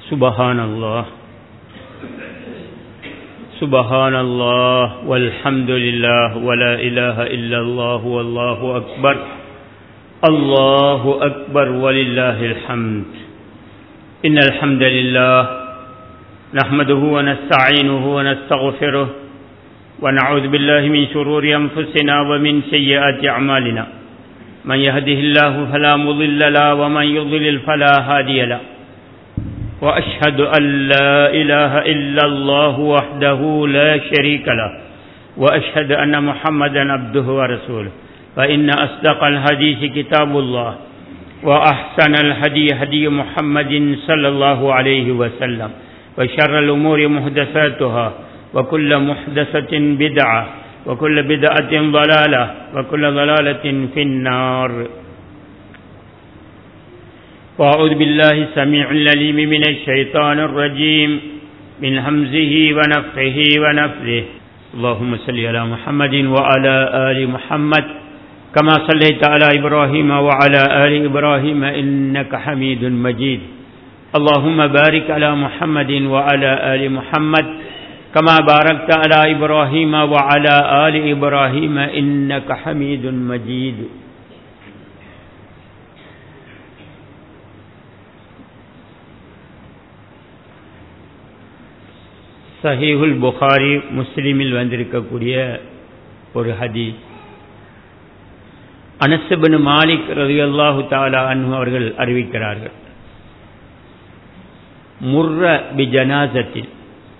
سبحان الله سبحان الله والحمد لله ولا إله إلا الله والله أكبر الله أكبر ولله الحمد إن الحمد لله نحمده ونستعينه ونستغفره ونعوذ بالله من شرور أنفسنا ومن سيئات أعمالنا من يهده الله فلا مضل له ومن يضلل فلا هادي له وأشهد أن لا إله إلا الله وحده لا شريك له وأشهد أن محمدا عبده ورسوله فإن أصدق الحديث كتاب الله وأحسن الهدي هدي محمد صلى الله عليه وسلم وشر الأمور محدثاتها وكل محدثة بدعة وكل بدعة ضلالة وكل ضلالة في النار وأعوذ بالله السميع العليم من الشيطان الرجيم من همزه ونفخه ونفثه اللهم صل على محمد وعلى آل محمد كما صليت على إبراهيم وعلى آل إبراهيم إنك حميد مجيد اللهم بارك على محمد وعلى آل محمد كما باركت على إبراهيم وعلى آل إبراهيم إنك حميد مجيد சஹீஹுல் புகாரி முஸ்லிமில் வந்திருக்கக்கூடிய ஒரு ஹதீஸ் அனசபின் மாலிக் ரதியல்லாஹு தாலா அன்ஹு அவர்கள் அறிவிக்கிறார்கள் முர்ர பி ஜனாசத்தில்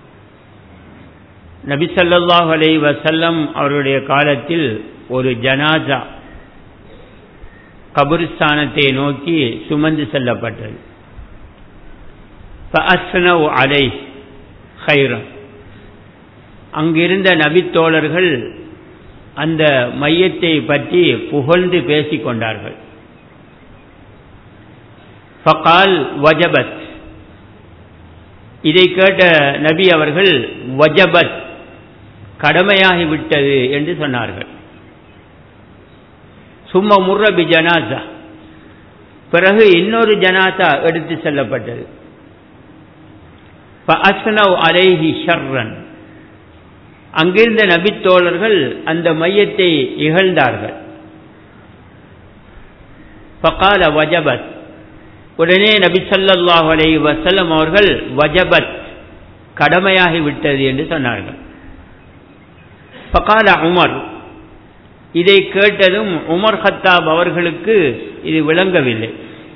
நபி சல்லாஹ் அலை வசல்லம் அவருடைய காலத்தில் ஒரு ஜனாசா கபுரிஸ்தானத்தை நோக்கி சுமந்து செல்லப்பட்டது அலை ஹைரம் அங்கிருந்த நபித்தோழர்கள் அந்த மையத்தை பற்றி புகழ்ந்து பேசிக் கொண்டார்கள் ஃபகால் வஜபத் இதை கேட்ட நபி அவர்கள் வஜபத் கடமையாகிவிட்டது என்று சொன்னார்கள் சும்மா முர்ரபி ஜனாசா பிறகு இன்னொரு ஜனாசா எடுத்து செல்லப்பட்டது அலைஹி ஷர்ரன் அங்கிருந்த நபித்தோழர்கள் அந்த மையத்தை இகழ்ந்தார்கள் ஃபகால வஜபத் உடனே நபி சல்லாஹ் அலை வசல்லம் அவர்கள் வஜபத் கடமையாகி விட்டது என்று சொன்னார்கள் ஃபகால உமர் இதை கேட்டதும் உமர் ஹத்தாப் அவர்களுக்கு இது விளங்கவில்லை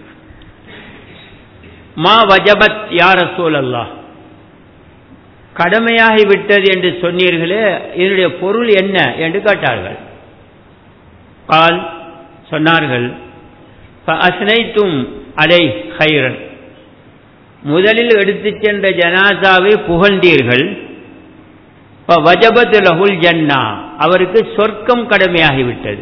மா வஜபத் யார சூழல்லா கடமையாகி விட்டது என்று சொன்னீர்களே இதனுடைய பொருள் என்ன என்று கேட்டார்கள் கால் சொன்னார்கள் அஸ்னைத்தும் அலை ஹைரன் முதலில் எடுத்துச் சென்ற ஜனாசாவை புகழ்ந்தீர்கள் வஜபத் லஹுல் ஜன்னா அவருக்கு சொர்க்கம் கடமையாகிவிட்டது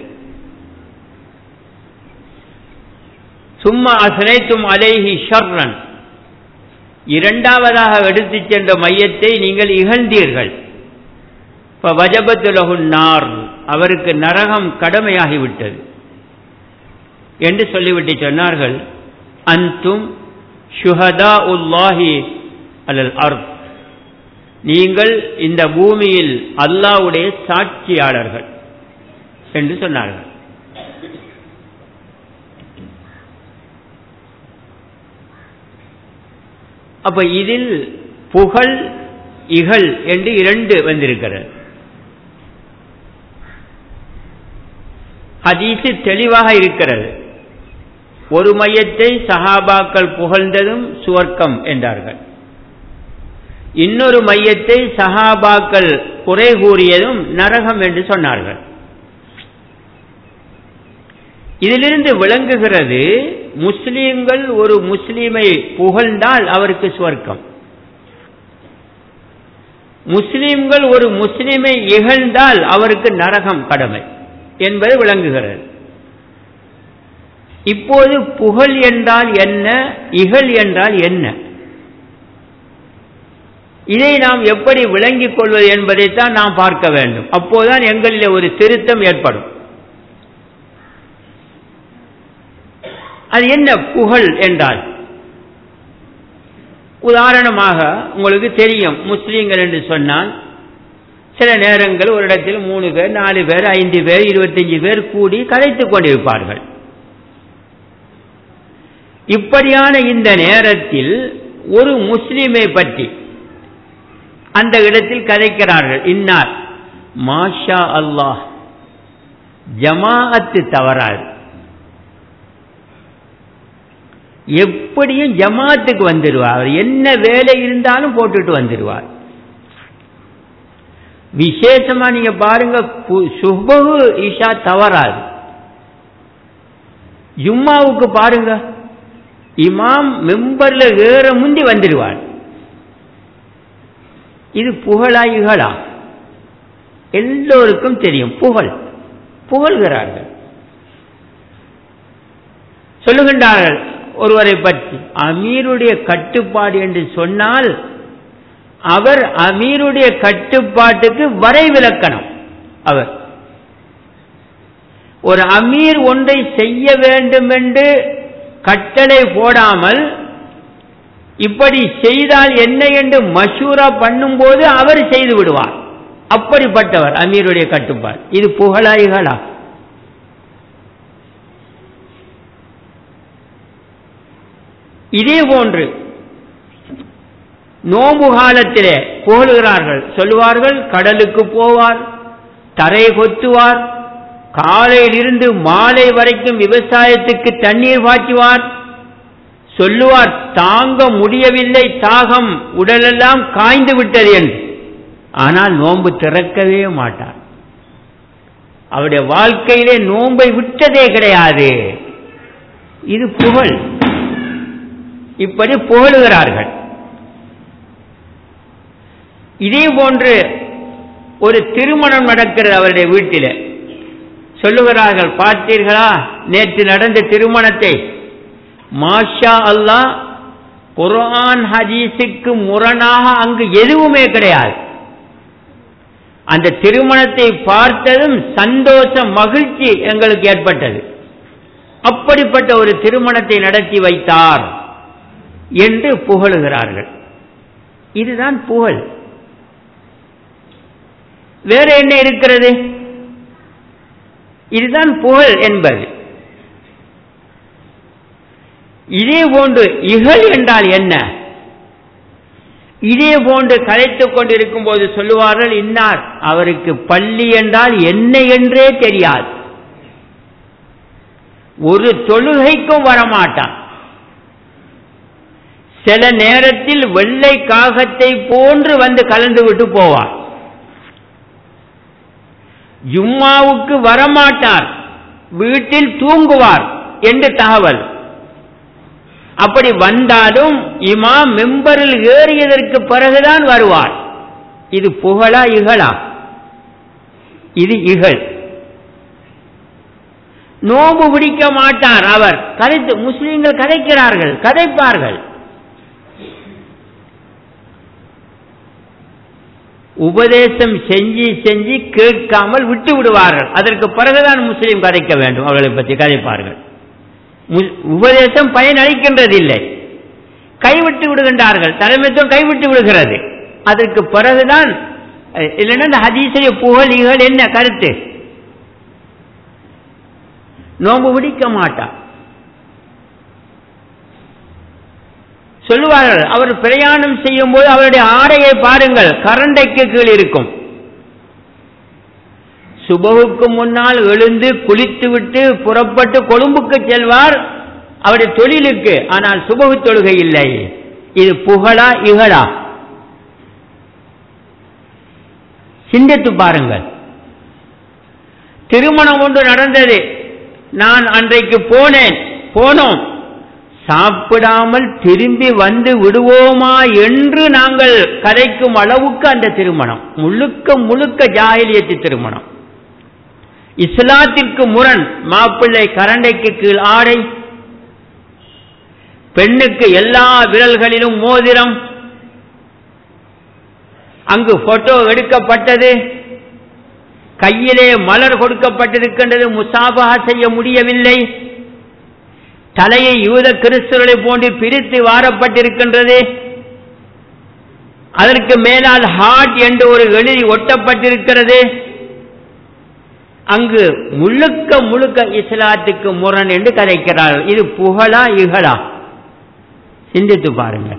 சும்மா அசனைத்தும் அலைஹி ஷர்ரன் இரண்டாவதாக எடுத்துச் சென்ற மையத்தை நீங்கள் இகழ்ந்தீர்கள் வஜபத்துலகுல் நார் அவருக்கு நரகம் கடமையாகிவிட்டது என்று சொல்லிவிட்டு சொன்னார்கள் அந்தும் ஷுஹதா உல்லாஹி அலல் அர்த் நீங்கள் இந்த பூமியில் அல்லாவுடைய சாட்சியாளர்கள் என்று சொன்னார்கள் அப்ப இதில் புகழ் இகழ் என்று இரண்டு வந்திருக்கிறது ஹதீசு தெளிவாக இருக்கிறது ஒரு மையத்தை சஹாபாக்கள் புகழ்ந்ததும் சுவர்க்கம் என்றார்கள் இன்னொரு மையத்தை சஹாபாக்கள் குறை கூறியதும் நரகம் என்று சொன்னார்கள் இதிலிருந்து விளங்குகிறது முஸ்லீம்கள் ஒரு முஸ்லீமை புகழ்ந்தால் அவருக்கு சுவர்க்கம் முஸ்லீம்கள் ஒரு முஸ்லீமை இகழ்ந்தால் அவருக்கு நரகம் கடமை என்பது விளங்குகிறது இப்போது புகழ் என்றால் என்ன இகழ் என்றால் என்ன இதை நாம் எப்படி விளங்கிக் கொள்வது என்பதைத்தான் நாம் பார்க்க வேண்டும் அப்போதுதான் எங்களில் ஒரு திருத்தம் ஏற்படும் அது என்ன புகழ் என்றால் உதாரணமாக உங்களுக்கு தெரியும் முஸ்லீம்கள் என்று சொன்னால் சில நேரங்கள் ஒரு இடத்தில் மூணு பேர் நாலு பேர் ஐந்து பேர் இருபத்தஞ்சு பேர் கூடி கதைத்துக் கொண்டிருப்பார்கள் இப்படியான இந்த நேரத்தில் ஒரு முஸ்லீமை பற்றி அந்த இடத்தில் கதைக்கிறார்கள் இன்னார் மாஷா அல்லாஹ் ஜமாஅத்து தவறாது எப்படியும் ஜமாத்துக்கு வந்துடுவார் என்ன வேலை இருந்தாலும் போட்டுட்டு வந்துடுவார் விசேஷமா நீங்க பாருங்க சுபகு ஈஷா தவறாது ஜும்மாவுக்கு பாருங்க இமாம் மெம்பர்ல ஏற முந்தி வந்துடுவார் இது புகழா இகழா எல்லோருக்கும் தெரியும் புகழ் புகழ்கிறார்கள் சொல்லுகின்றார்கள் ஒருவரை பற்றி அமீருடைய கட்டுப்பாடு என்று சொன்னால் அவர் அமீருடைய கட்டுப்பாட்டுக்கு வரைவிலக்கணம் அவர் ஒரு அமீர் ஒன்றை செய்ய வேண்டும் என்று கட்டளை போடாமல் இப்படி செய்தால் என்ன என்று மஷூரா பண்ணும்போது அவர் செய்து விடுவார் அப்படிப்பட்டவர் அமீருடைய கட்டுப்பாடு இது புகழாய்களா இதே போன்று நோம்பு காலத்திலே புகழுகிறார்கள் சொல்லுவார்கள் கடலுக்கு போவார் தரை கொத்துவார் காலையில் இருந்து மாலை வரைக்கும் விவசாயத்துக்கு தண்ணீர் பாய்ச்சுவார் சொல்லுவார் தாங்க முடியவில்லை தாகம் உடலெல்லாம் காய்ந்து விட்டது என்று ஆனால் நோன்பு திறக்கவே மாட்டார் அவருடைய வாழ்க்கையிலே நோன்பை விட்டதே கிடையாது இது புகழ் இப்படி புகழுகிறார்கள் இதே போன்று ஒரு திருமணம் நடக்கிறது அவருடைய வீட்டில் சொல்லுகிறார்கள் பார்த்தீர்களா நேற்று நடந்த திருமணத்தை மாஷா அல்லாஹ் குர்ஆன் ஹதீஸுக்கு முரணாக அங்கு எதுவுமே கிடையாது அந்த திருமணத்தை பார்த்ததும் சந்தோஷம் மகிழ்ச்சி எங்களுக்கு ஏற்பட்டது அப்படிப்பட்ட ஒரு திருமணத்தை நடத்தி வைத்தார் என்று புகழுகிறார்கள் இதுதான் புகழ் வேற என்ன இருக்கிறது இதுதான் புகழ் என்பது இதே போன்று இகழ் என்றால் என்ன இதே போன்று கலைத்துக் கொண்டிருக்கும் போது சொல்லுவார்கள் இன்னார் அவருக்கு பள்ளி என்றால் என்ன என்றே தெரியாது ஒரு தொழுகைக்கும் வரமாட்டான் சில நேரத்தில் வெள்ளை காகத்தை போன்று வந்து கலந்து விட்டு போவார் ஜும்மாவுக்கு வரமாட்டார் வீட்டில் தூங்குவார் என்று தகவல் அப்படி வந்தாலும் இமாம் மெம்பரில் ஏறியதற்கு பிறகுதான் வருவார் இது புகழா இகழா இது இகழ் நோம்பு பிடிக்க மாட்டார் அவர் கதைத்து முஸ்லீம்கள் கதைக்கிறார்கள் கதைப்பார்கள் உபதேசம் செஞ்சு செஞ்சு கேட்காமல் விட்டு விடுவார்கள் அதற்கு பிறகுதான் முஸ்லீம் கதைக்க வேண்டும் அவர்களை பற்றி கதைப்பார்கள் உபதேசம் பயனளிக்கின்றதில்லை கைவிட்டு விடுகின்றார்கள் தலைமைத்துவம் கைவிட்டு விடுகிறது அதற்கு பிறகுதான் இல்லைன்னா இந்த ஹதீசைய புகழ் இகழ் என்ன கருத்து நோம்பு பிடிக்க மாட்டார் சொல்லுவார்கள் அவர் பிரயாணம் செய்யும் போது அவருடைய ஆடையை பாருங்கள் கரண்டைக்கு கீழ் இருக்கும் சுபகுக்கு முன்னால் எழுந்து குளித்துவிட்டு புறப்பட்டு கொழும்புக்கு செல்வார் அவருடைய தொழிலுக்கு ஆனால் சுபகு தொழுகை இல்லை இது புகழா இகழா சிந்தித்து பாருங்கள் திருமணம் ஒன்று நடந்தது நான் அன்றைக்கு போனேன் போனோம் சாப்பிடாமல் திரும்பி வந்து விடுவோமா என்று நாங்கள் கதைக்கும் அளவுக்கு அந்த திருமணம் முழுக்க முழுக்க ஜாகிலியத்து திருமணம் இஸ்லாத்திற்கு முரண் மாப்பிள்ளை கரண்டைக்கு கீழ் ஆடை பெண்ணுக்கு எல்லா விரல்களிலும் மோதிரம் அங்கு போட்டோ எடுக்கப்பட்டது கையிலே மலர் கொடுக்கப்பட்டிருக்கின்றது முசாபகா செய்ய முடியவில்லை தலையை யூத கிறிஸ்தவர்களை போன்று பிரித்து வாரப்பட்டிருக்கின்றது அதற்கு மேலால் ஹார்ட் என்று ஒரு எழுதி ஒட்டப்பட்டிருக்கிறது அங்கு முழுக்க முழுக்க இஸ்லாத்துக்கு முரண் என்று கதைக்கிறார்கள் இது புகழா இகழா சிந்தித்து பாருங்கள்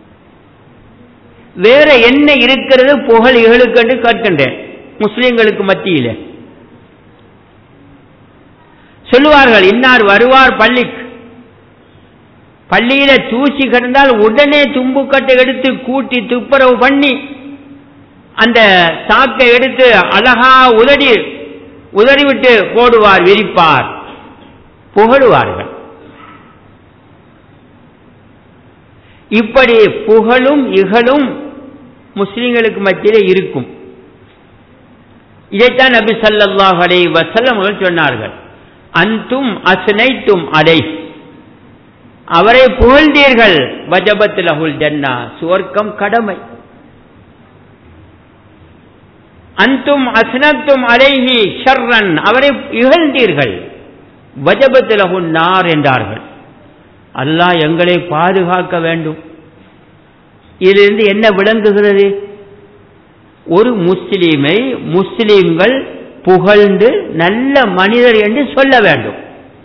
வேற என்ன இருக்கிறது புகழ் இகழுக்கு என்று கேட்கின்றேன் முஸ்லிம்களுக்கு மத்தியில் சொல்லுவார்கள் இன்னார் வருவார் பள்ளிக்கு பள்ளியில தூசி கிடந்தால் உடனே தும்புக்கட்டை எடுத்து கூட்டி துப்புரவு பண்ணி அந்த சாக்கை எடுத்து அழகா உதடி உதறிவிட்டு போடுவார் விரிப்பார் புகழுவார்கள் இப்படி புகழும் இகழும் முஸ்லிம்களுக்கு மத்தியில் இருக்கும் இதைத்தான் நபி சல்லாஹ் அலை வசல்லம் சொன்னார்கள் அந்தும் அசுனைத்தும் அலை அவரை புகழ்ந்தீர்கள் வஜபத் லஹுல் ஜன்னா சுவர்க்கம் கடமை அந்தும் அஸ்னத்தும் அலைஹி ஷர்ரன் அவரை இகழ்ந்தீர்கள் வஜபத் லஹுல் நார் என்றார்கள் அல்லாஹ் எங்களை பாதுகாக்க வேண்டும் இதிலிருந்து என்ன விளங்குகிறது ஒரு முஸ்லீமை முஸ்லீம்கள் புகழ்ந்து நல்ல மனிதர் என்று சொல்ல வேண்டும்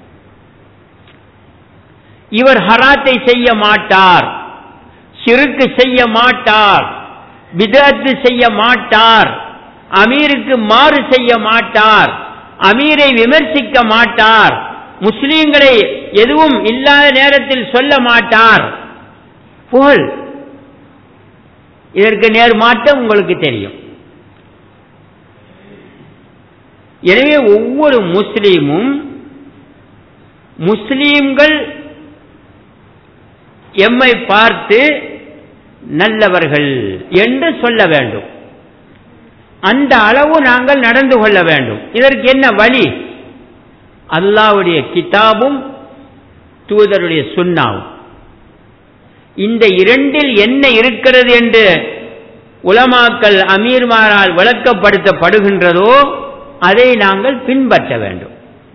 இவர் ஹராத்தை செய்ய மாட்டார் சிறுக்கு செய்ய மாட்டார் விதத்து செய்ய மாட்டார் அமீருக்கு மாறு செய்ய மாட்டார் அமீரை விமர்சிக்க மாட்டார் முஸ்லீம்களை எதுவும் இல்லாத நேரத்தில் சொல்ல மாட்டார் புகழ் இதற்கு நேர் மாற்றம் உங்களுக்கு தெரியும் எனவே ஒவ்வொரு முஸ்லீமும் முஸ்லீம்கள் எம்மை பார்த்து நல்லவர்கள் என்று சொல்ல வேண்டும் அந்த அளவு நாங்கள் நடந்து கொள்ள வேண்டும் இதற்கு என்ன வழி அல்லாவுடைய கிதாபும் தூதருடைய சுண்ணாவும் இந்த இரண்டில் என்ன இருக்கிறது என்று உலமாக்கல் அமீர்மாரால் விளக்கப்படுத்தப்படுகின்றதோ அதை நாங்கள் பின்பற்ற வேண்டும்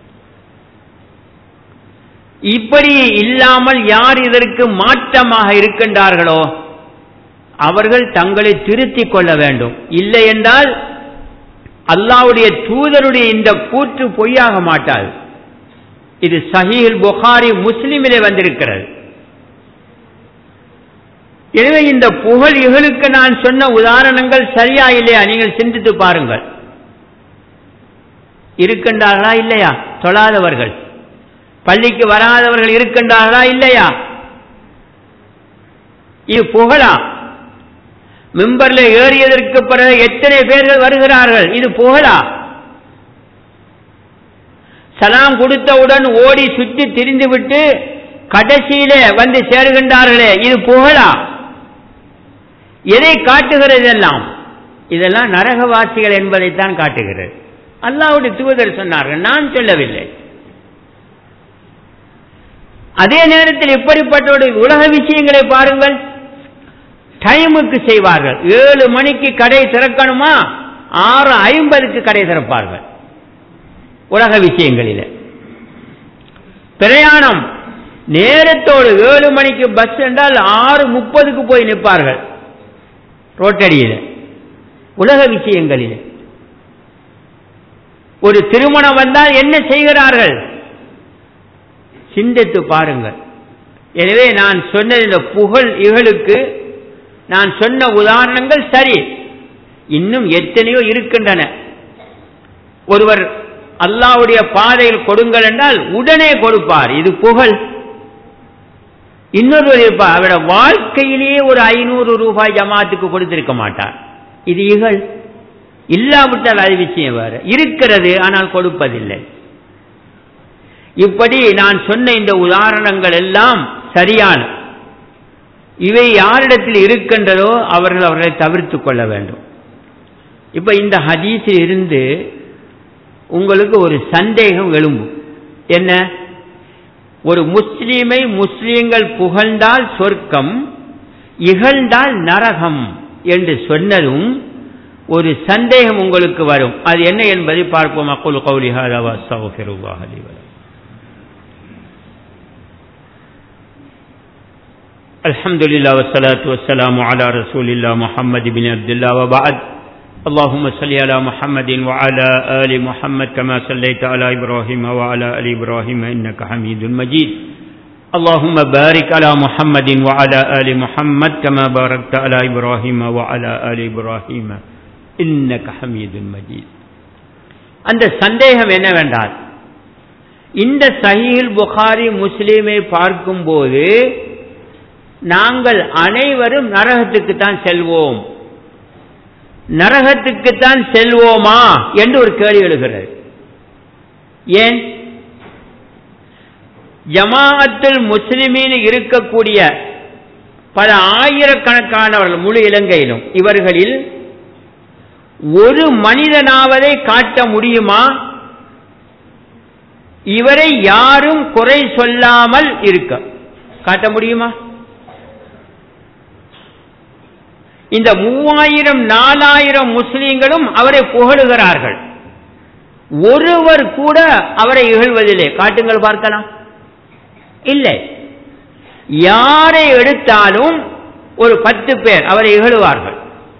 இப்படி இல்லாமல் யார் இதற்கு மாற்றமாக இருக்கின்றார்களோ அவர்கள் தங்களை திருத்திக் கொள்ள வேண்டும் இல்லை என்றால் அல்லாவுடைய தூதருடைய இந்த கூற்று பொய்யாக மாட்டாது இது சஹீல் புகாரி முஸ்லிமிலே வந்திருக்கிறது எனவே இந்த புகழ் இகழுக்கு நான் சொன்ன உதாரணங்கள் சரியா இல்லையா நீங்கள் சிந்தித்து பாருங்கள் இருக்கின்றார்களா இல்லையா தொழாதவர்கள் பள்ளிக்கு வராதவர்கள் இருக்கின்றார்களா இல்லையா இது புகழா மிம்பர்ல ஏறியதற்கு பிறகு எத்தனை பேர்கள் வருகிறார்கள் இது புகழா சலாம் கொடுத்தவுடன் ஓடி சுற்றி திரிந்துவிட்டு கடைசியில வந்து சேருகின்றார்களே இது புகழா எதை காட்டுகிறது இதெல்லாம் இதெல்லாம் நரகவாசிகள் என்பதைத்தான் காட்டுகிறது அல்லாவுடைய தூதர் சொன்னார்கள் நான் சொல்லவில்லை அதே நேரத்தில் இப்படிப்பட்ட ஒரு உலக விஷயங்களை பாருங்கள் டைமுக்கு செய்வார்கள் ஏழு மணிக்கு கடை திறக்கணுமா ஆறு ஐம்பதுக்கு கடை திறப்பார்கள் உலக விஷயங்களில் பிரயாணம் நேரத்தோடு ஏழு மணிக்கு பஸ் என்றால் ஆறு முப்பதுக்கு போய் நிற்பார்கள் ரோட்டடியில் உலக விஷயங்களில் ஒரு திருமணம் வந்தால் என்ன செய்கிறார்கள் சிந்தித்து பாருங்கள் எனவே நான் சொன்ன இந்த புகழ் இகழுக்கு நான் சொன்ன உதாரணங்கள் சரி இன்னும் எத்தனையோ இருக்கின்றன ஒருவர் அல்லாவுடைய பாதையில் கொடுங்கள் என்றால் உடனே கொடுப்பார் இது புகழ் இன்னொருவர் இருப்பார் அவருடைய வாழ்க்கையிலேயே ஒரு ஐநூறு ரூபாய் ஜமாத்துக்கு கொடுத்திருக்க மாட்டார் இது இகழ் இல்லாவிட்டால் அது விஷயம் வேறு இருக்கிறது ஆனால் கொடுப்பதில்லை இப்படி நான் சொன்ன இந்த உதாரணங்கள் எல்லாம் சரியான இவை யாரிடத்தில் இருக்கின்றதோ அவர்கள் அவர்களை தவிர்த்து கொள்ள வேண்டும் இப்ப இந்த ஹதீஸில் இருந்து உங்களுக்கு ஒரு சந்தேகம் எழும்பும் என்ன ஒரு முஸ்லீமை முஸ்லீம்கள் புகழ்ந்தால் சொர்க்கம் இகழ்ந்தால் நரகம் என்று சொன்னதும் ஒரு சந்தேகம் உங்களுக்கு வரும் அது என்ன என்பதை பார்ப்போம் அக்குல் கௌலிஹாலவா சௌஃபிருவாஹலி வரும் الحمد لله والصلاة والسلام على رسول الله محمد بن عبد الله وبعد اللهم صل على محمد وعلى آل محمد كما صليت على إبراهيم وعلى آل إبراهيم إنك حميد مجيد اللهم بارك على محمد وعلى آل محمد كما باركت على إبراهيم وعلى آل إبراهيم إنك حميد مجيد அந்த சந்தேகம் என்னவென்றால் இந்த சஹீல் புகாரி முஸ்லீமை பார்க்கும்போது நாங்கள் அனைவரும் நரகத்துக்குத்தான் செல்வோம் நரகத்துக்குத்தான் செல்வோமா என்று ஒரு கேள்வி எழுகிறது ஏன் ஜமாஅத்துல் முஸ்லிமீன் இருக்கக்கூடிய பல ஆயிரக்கணக்கானவர்கள் முழு இலங்கையிலும் இவர்களில் ஒரு மனிதனாவதை காட்ட முடியுமா இவரை யாரும் குறை சொல்லாமல் இருக்க காட்ட முடியுமா இந்த மூவாயிரம் நாலாயிரம் முஸ்லீம்களும் அவரை புகழுகிறார்கள் ஒருவர் கூட அவரை இகழ்வதில்லை காட்டுங்கள் பார்க்கலாம் இல்லை யாரை எடுத்தாலும் ஒரு பத்து பேர் அவரை இகழுவார்கள்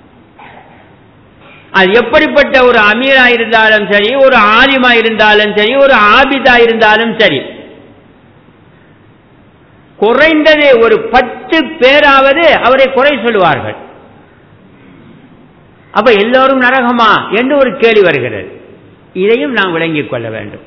அது எப்படிப்பட்ட ஒரு அமீரா இருந்தாலும் சரி ஒரு ஆலிமா இருந்தாலும் சரி ஒரு ஆபிதா இருந்தாலும் சரி குறைந்ததே ஒரு பத்து பேராவது அவரை குறை சொல்லுவார்கள் அப்ப எல்லோரும் நரகமா என்று ஒரு கேள்வி வருகிறது இதையும் நாம் விளங்கிக் கொள்ள வேண்டும்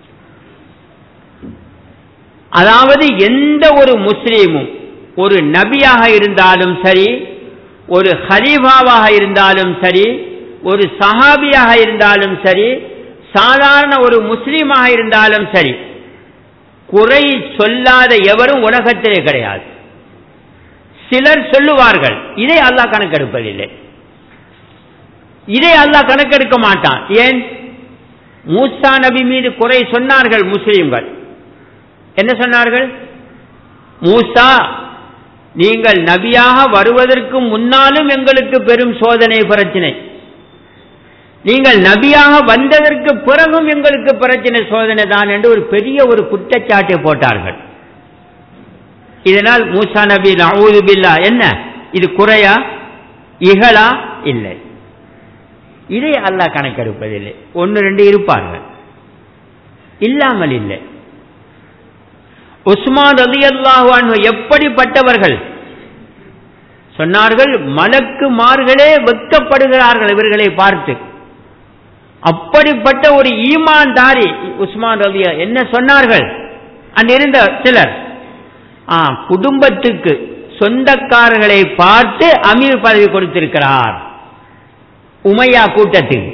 அதாவது எந்த ஒரு முஸ்லீமும் ஒரு நபியாக இருந்தாலும் சரி ஒரு ஹரீஃபாவாக இருந்தாலும் சரி ஒரு சஹாபியாக இருந்தாலும் சரி சாதாரண ஒரு முஸ்லீமாக இருந்தாலும் சரி குறை சொல்லாத எவரும் உலகத்திலே கிடையாது சிலர் சொல்லுவார்கள் இதை அல்லாஹ் கணக்கெடுப்பதில்லை இதை அல்லாஹ் கணக்கெடுக்க மாட்டான் ஏன் மூசா நபி மீது குறை சொன்னார்கள் முஸ்லீம்கள் என்ன சொன்னார்கள் மூசா நீங்கள் நபியாக வருவதற்கு முன்னாலும் எங்களுக்கு பெரும் சோதனை பிரச்சனை நீங்கள் நபியாக வந்ததற்கு பிறகும் எங்களுக்கு பிரச்சனை சோதனை தான் என்று ஒரு பெரிய ஒரு குற்றச்சாட்டை போட்டார்கள் இதனால் மூசா நபி நவூது பில்லா என்ன இது குறையா இகழா இல்லை இதை அல்லாஹ் கணக்கெடுப்பதில்லை ஒன்று ரெண்டு இருப்பார்கள் இல்லாமல் இல்லை உஸ்மான் அலி அல்லாஹு எப்படிப்பட்டவர்கள் சொன்னார்கள் மலக்கு மார்களே வெக்கப்படுகிறார்கள் இவர்களை பார்த்து அப்படிப்பட்ட ஒரு ஈமான் தாரி உஸ்மான் ரலிய என்ன சொன்னார்கள் அங்கிருந்த சிலர் குடும்பத்துக்கு சொந்தக்காரர்களை பார்த்து அமீர் பதவி கொடுத்திருக்கிறார் உமையா கூட்டத்துக்கு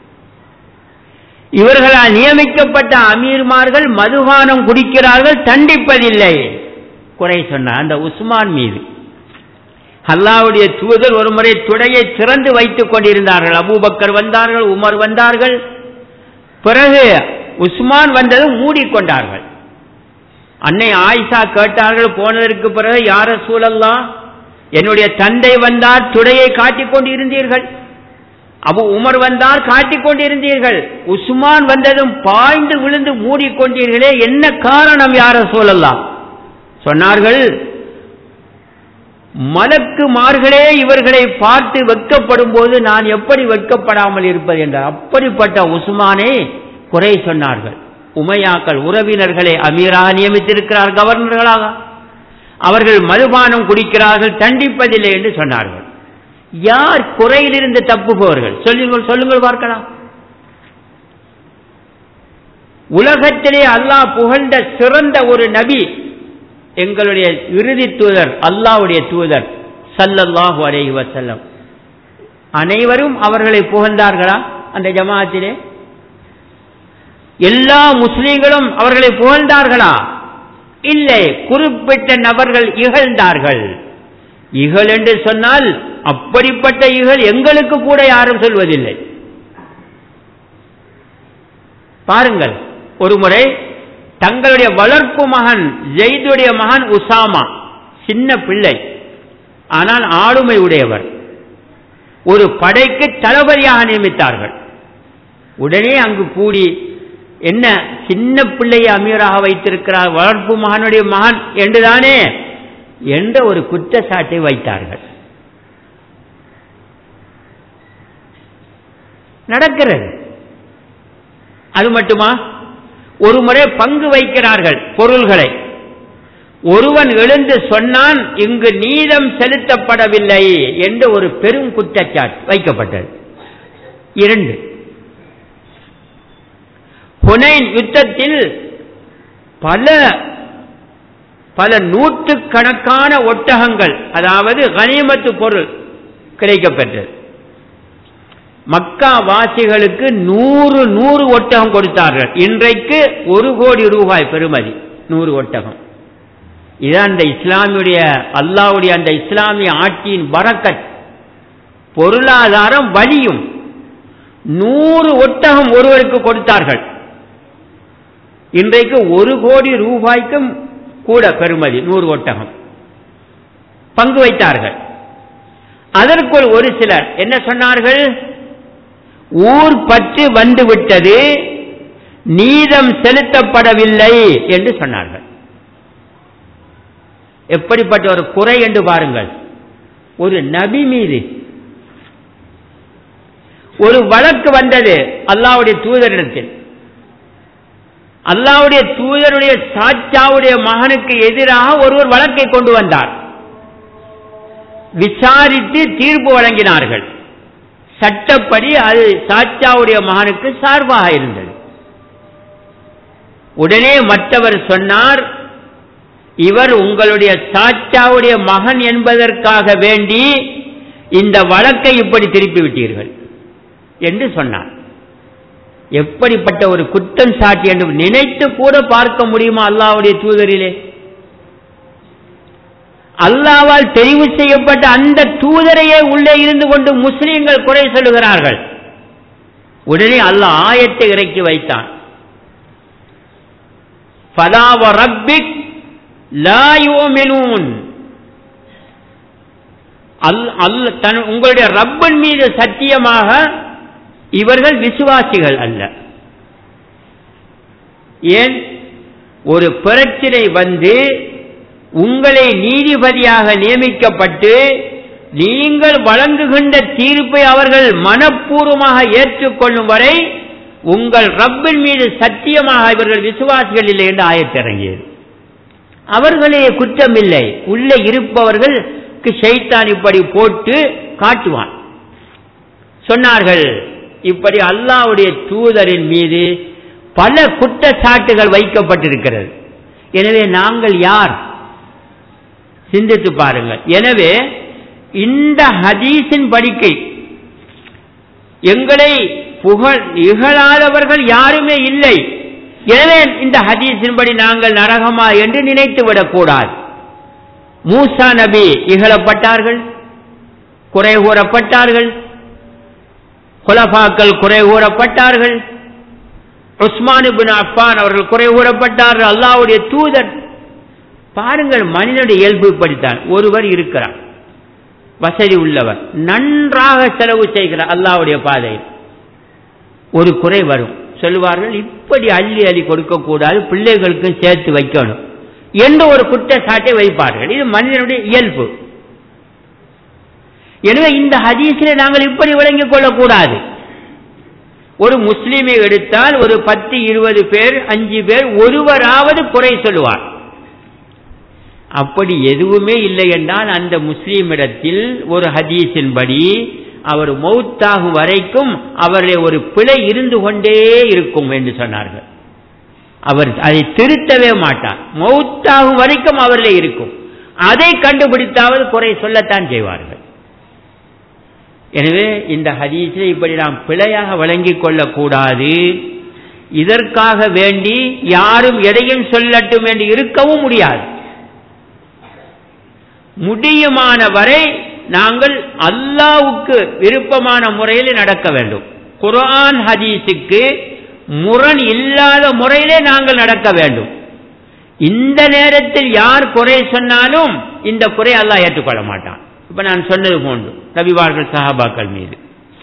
இவர்களால் நியமிக்கப்பட்ட அமீர்மார்கள் மதுபானம் குடிக்கிறார்கள் தண்டிப்பதில்லை குறை சொன்னார் அந்த உஸ்மான் மீது அல்லாவுடைய தூதர் ஒரு முறை துடையை திறந்து வைத்துக் கொண்டிருந்தார்கள் அபூபக்கர் வந்தார்கள் உமர் வந்தார்கள் பிறகு உஸ்மான் வந்ததும் மூடிக்கொண்டார்கள் அன்னை ஆயிஷா கேட்டார்கள் போனதற்கு பிறகு யார சூழல்லாம் என்னுடைய தந்தை வந்தார் துடையை காட்டிக் கொண்டிருந்தீர்கள் அபு உமர் வந்தார் காட்டிக் கொண்டிருந்தீர்கள் உஸ்மான் வந்ததும் பாய்ந்து விழுந்து மூடிக்கொண்டீர்களே என்ன காரணம் யார சூழல்லாம் சொன்னார்கள் மலக்கு மார்களே இவர்களை பார்த்து வெட்கப்படும் போது நான் எப்படி வெட்கப்படாமல் இருப்பது என்றார் அப்படிப்பட்ட உஸ்மானை குறை சொன்னார்கள் உமையாக்கள் உறவினர்களை அமீராக நியமித்திருக்கிறார் கவர்னர்களாக அவர்கள் மதுபானம் குடிக்கிறார்கள் தண்டிப்பதில்லை என்று சொன்னார்கள் யார் குறையிலிருந்து தப்புபவர்கள் சொல்லுங்கள் சொல்லுங்கள் பார்க்கலாம் உலகத்திலே அல்லாஹ் புகழ்ந்த சிறந்த ஒரு நபி எங்களுடைய இறுதி தூதர் அல்லாவுடைய தூதர் சல்லல்லாஹு அலைஹி வசல்லம் அனைவரும் அவர்களை புகழ்ந்தார்களா அந்த ஜமாத்திலே எல்லா முஸ்லீம்களும் அவர்களை புகழ்ந்தார்களா இல்லை குறிப்பிட்ட நபர்கள் இகழ்ந்தார்கள் இகழ் என்று சொன்னால் அப்படிப்பட்ட இகழ் எங்களுக்கு கூட யாரும் சொல்வதில்லை பாருங்கள் ஒரு முறை தங்களுடைய வளர்ப்பு மகன் ஜெயிதுடைய மகன் உசாமா சின்ன பிள்ளை ஆனால் ஆளுமை உடையவர் ஒரு படைக்கு தளபதியாக நியமித்தார்கள் உடனே அங்கு கூடி என்ன சின்ன பிள்ளையை அமீராக வைத்திருக்கிறார் வளர்ப்பு மகனுடைய மகன் என்றுதானே என்ற ஒரு குற்றச்சாட்டை வைத்தார்கள் நடக்கிறது அது மட்டுமா ஒரு முறை பங்கு வைக்கிறார்கள் பொருள்களை ஒருவன் எழுந்து சொன்னான் இங்கு நீதம் செலுத்தப்படவில்லை என்று ஒரு பெரும் குற்றச்சாட்டு வைக்கப்பட்டது இரண்டு ஹுனைன் யுத்தத்தில் பல பல நூற்றுக்கணக்கான ஒட்டகங்கள் அதாவது கனிமத்து பொருள் கிடைக்கப்பெற்றது மக்கா வாசிகளுக்கு நூறு நூறு ஒட்டகம் கொடுத்தார்கள் இன்றைக்கு ஒரு கோடி ரூபாய் பெறுமதி நூறு ஒட்டகம் இதுதான் அந்த இஸ்லாமியுடைய அல்லாவுடைய அந்த இஸ்லாமிய ஆட்சியின் வரக்கத் பொருளாதாரம் வலியும் நூறு ஒட்டகம் ஒருவருக்கு கொடுத்தார்கள் இன்றைக்கு ஒரு கோடி ரூபாய்க்கும் கூட பெறுமதி நூறு ஒட்டகம் பங்கு வைத்தார்கள் அதற்குள் ஒரு சிலர் என்ன சொன்னார்கள் ஊர் பற்று வந்துவிட்டது நீதம் செலுத்தப்படவில்லை என்று சொன்னார்கள் எப்படிப்பட்ட ஒரு குறை என்று பாருங்கள் ஒரு நபி மீது ஒரு வழக்கு வந்தது அல்லாவுடைய தூதரிடத்தில் அல்லாவுடைய தூதருடைய சாச்சாவுடைய மகனுக்கு எதிராக ஒருவர் வழக்கை கொண்டு வந்தார் விசாரித்து தீர்ப்பு வழங்கினார்கள் சட்டப்படி அது சாச்சாவுடைய மகனுக்கு சார்பாக இருந்தது உடனே மற்றவர் சொன்னார் இவர் உங்களுடைய சாச்சாவுடைய மகன் என்பதற்காக வேண்டி இந்த வழக்கை இப்படி திருப்பி விட்டீர்கள் என்று சொன்னார் எப்படிப்பட்ட ஒரு குற்றம் சாட்டி என்று நினைத்து கூட பார்க்க முடியுமா அல்லாவுடைய தூதரிலே அல்லாவால் தெரிவு செய்யப்பட்ட அந்த தூதரையே உள்ளே இருந்து கொண்டு முஸ்லீம்கள் குறை சொல்லுகிறார்கள் உடனே அல்லாஹ் ஆயத்தை இறக்கி வைத்தான் ஃபலாவ ரப்பிக் லா யூமினூன் அல் அல் தன் உங்களுடைய ரப்பன் மீது சத்தியமாக இவர்கள் விசுவாசிகள் அல்ல ஏன் ஒரு பிரச்சனை வந்து உங்களை நீதிபதியாக நியமிக்கப்பட்டு நீங்கள் வழங்குகின்ற தீர்ப்பை அவர்கள் மனப்பூர்வமாக ஏற்றுக்கொள்ளும் வரை உங்கள் ரப்பின் மீது சத்தியமாக இவர்கள் விசுவாசிகள் இல்லை என்று ஆயத்திறங்கியது அவர்களே குற்றமில்லை உள்ளே இருப்பவர்களுக்கு ஷைத்தான் இப்படி போட்டு காட்டுவான் சொன்னார்கள் இப்படி அல்லாவுடைய தூதரின் மீது பல குற்றச்சாட்டுகள் வைக்கப்பட்டிருக்கிறது எனவே நாங்கள் யார் சிந்தித்து பாருங்கள் எனவே இந்த ஹதீஸின் படிக்கை எங்களை புகழ் இகழாதவர்கள் யாருமே இல்லை எனவே இந்த ஹதீஸின்படி நாங்கள் நரகமா என்று நினைத்து விடக்கூடாது மூசா நபி இகழப்பட்டார்கள் குறை கூறப்பட்டார்கள் குலபாக்கள் குறை கூறப்பட்டார்கள் உஸ்மான் பின் அஃபான் அவர்கள் குறை கூறப்பட்டார்கள் அல்லாவுடைய தூதர் பாருங்கள் மனிதனுடைய இயல்பு இப்படித்தான் ஒருவர் இருக்கிறார் வசதி உள்ளவர் நன்றாக செலவு செய்கிறார் அல்லாவுடைய பாதையில் ஒரு குறை வரும் சொல்லுவார்கள் இப்படி அள்ளி அள்ளி கொடுக்கக்கூடாது பிள்ளைகளுக்கும் சேர்த்து வைக்கணும் என்ற ஒரு குற்றச்சாட்டை வைப்பார்கள் இது மனிதனுடைய இயல்பு எனவே இந்த ஹதீஸில் நாங்கள் இப்படி விளங்கிக் கொள்ளக்கூடாது ஒரு முஸ்லீமை எடுத்தால் ஒரு பத்து இருபது பேர் அஞ்சு பேர் ஒருவராவது குறை சொல்லுவார் அப்படி எதுவுமே இல்லை என்றால் அந்த முஸ்லீமிடத்தில் ஒரு ஹதீஸின்படி அவர் மௌத்தாகும் வரைக்கும் அவருடைய ஒரு பிழை இருந்து கொண்டே இருக்கும் என்று சொன்னார்கள் அவர் அதை திருத்தவே மாட்டார் மௌத்தாகும் வரைக்கும் அவரில் இருக்கும் அதை கண்டுபிடித்தாவது குறை சொல்லத்தான் செய்வார்கள் எனவே இந்த ஹதீஸை இப்படி நாம் பிழையாக வழங்கிக் கொள்ளக்கூடாது இதற்காக வேண்டி யாரும் எதையும் சொல்லட்டும் என்று இருக்கவும் முடியாது முடியுமான வரை நாங்கள் அல்லாவுக்கு விருப்பமான முறையில் நடக்க வேண்டும் குரான் ஹதீஸுக்கு முரண் இல்லாத முறையிலே நாங்கள் நடக்க வேண்டும் இந்த நேரத்தில் யார் குறை சொன்னாலும் இந்த குறை அல்லாஹ் ஏற்றுக்கொள்ள மாட்டான் இப்ப நான் சொன்னது போன்று நபிவார்கள் சஹாபாக்கள் மீது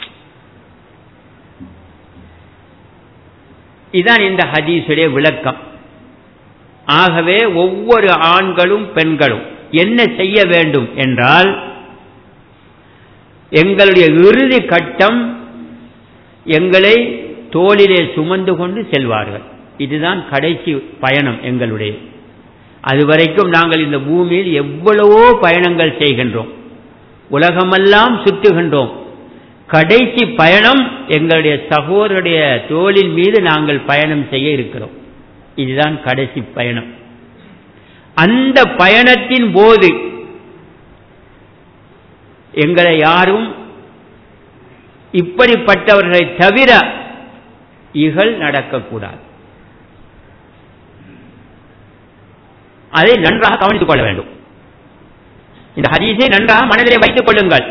இதான் இந்த ஹதீஸுடைய விளக்கம் ஆகவே ஒவ்வொரு ஆண்களும் பெண்களும் என்ன செய்ய வேண்டும் என்றால் எங்களுடைய இறுதி கட்டம் எங்களை தோளிலே சுமந்து கொண்டு செல்வார்கள் இதுதான் கடைசி பயணம் எங்களுடைய அதுவரைக்கும் நாங்கள் இந்த பூமியில் எவ்வளவோ பயணங்கள் செய்கின்றோம் உலகமெல்லாம் சுற்றுகின்றோம் கடைசி பயணம் எங்களுடைய சகோதரருடைய தோளின் மீது நாங்கள் பயணம் செய்ய இருக்கிறோம் இதுதான் கடைசி பயணம் அந்த பயணத்தின் போது எங்களை யாரும் இப்படிப்பட்டவர்களை தவிர இகழ் நடக்கக்கூடாது அதை நன்றாக கவனித்துக் கொள்ள வேண்டும் இந்த ஹதீஸை நன்றாக மனதிலே வைத்துக் கொள்ளுங்கள்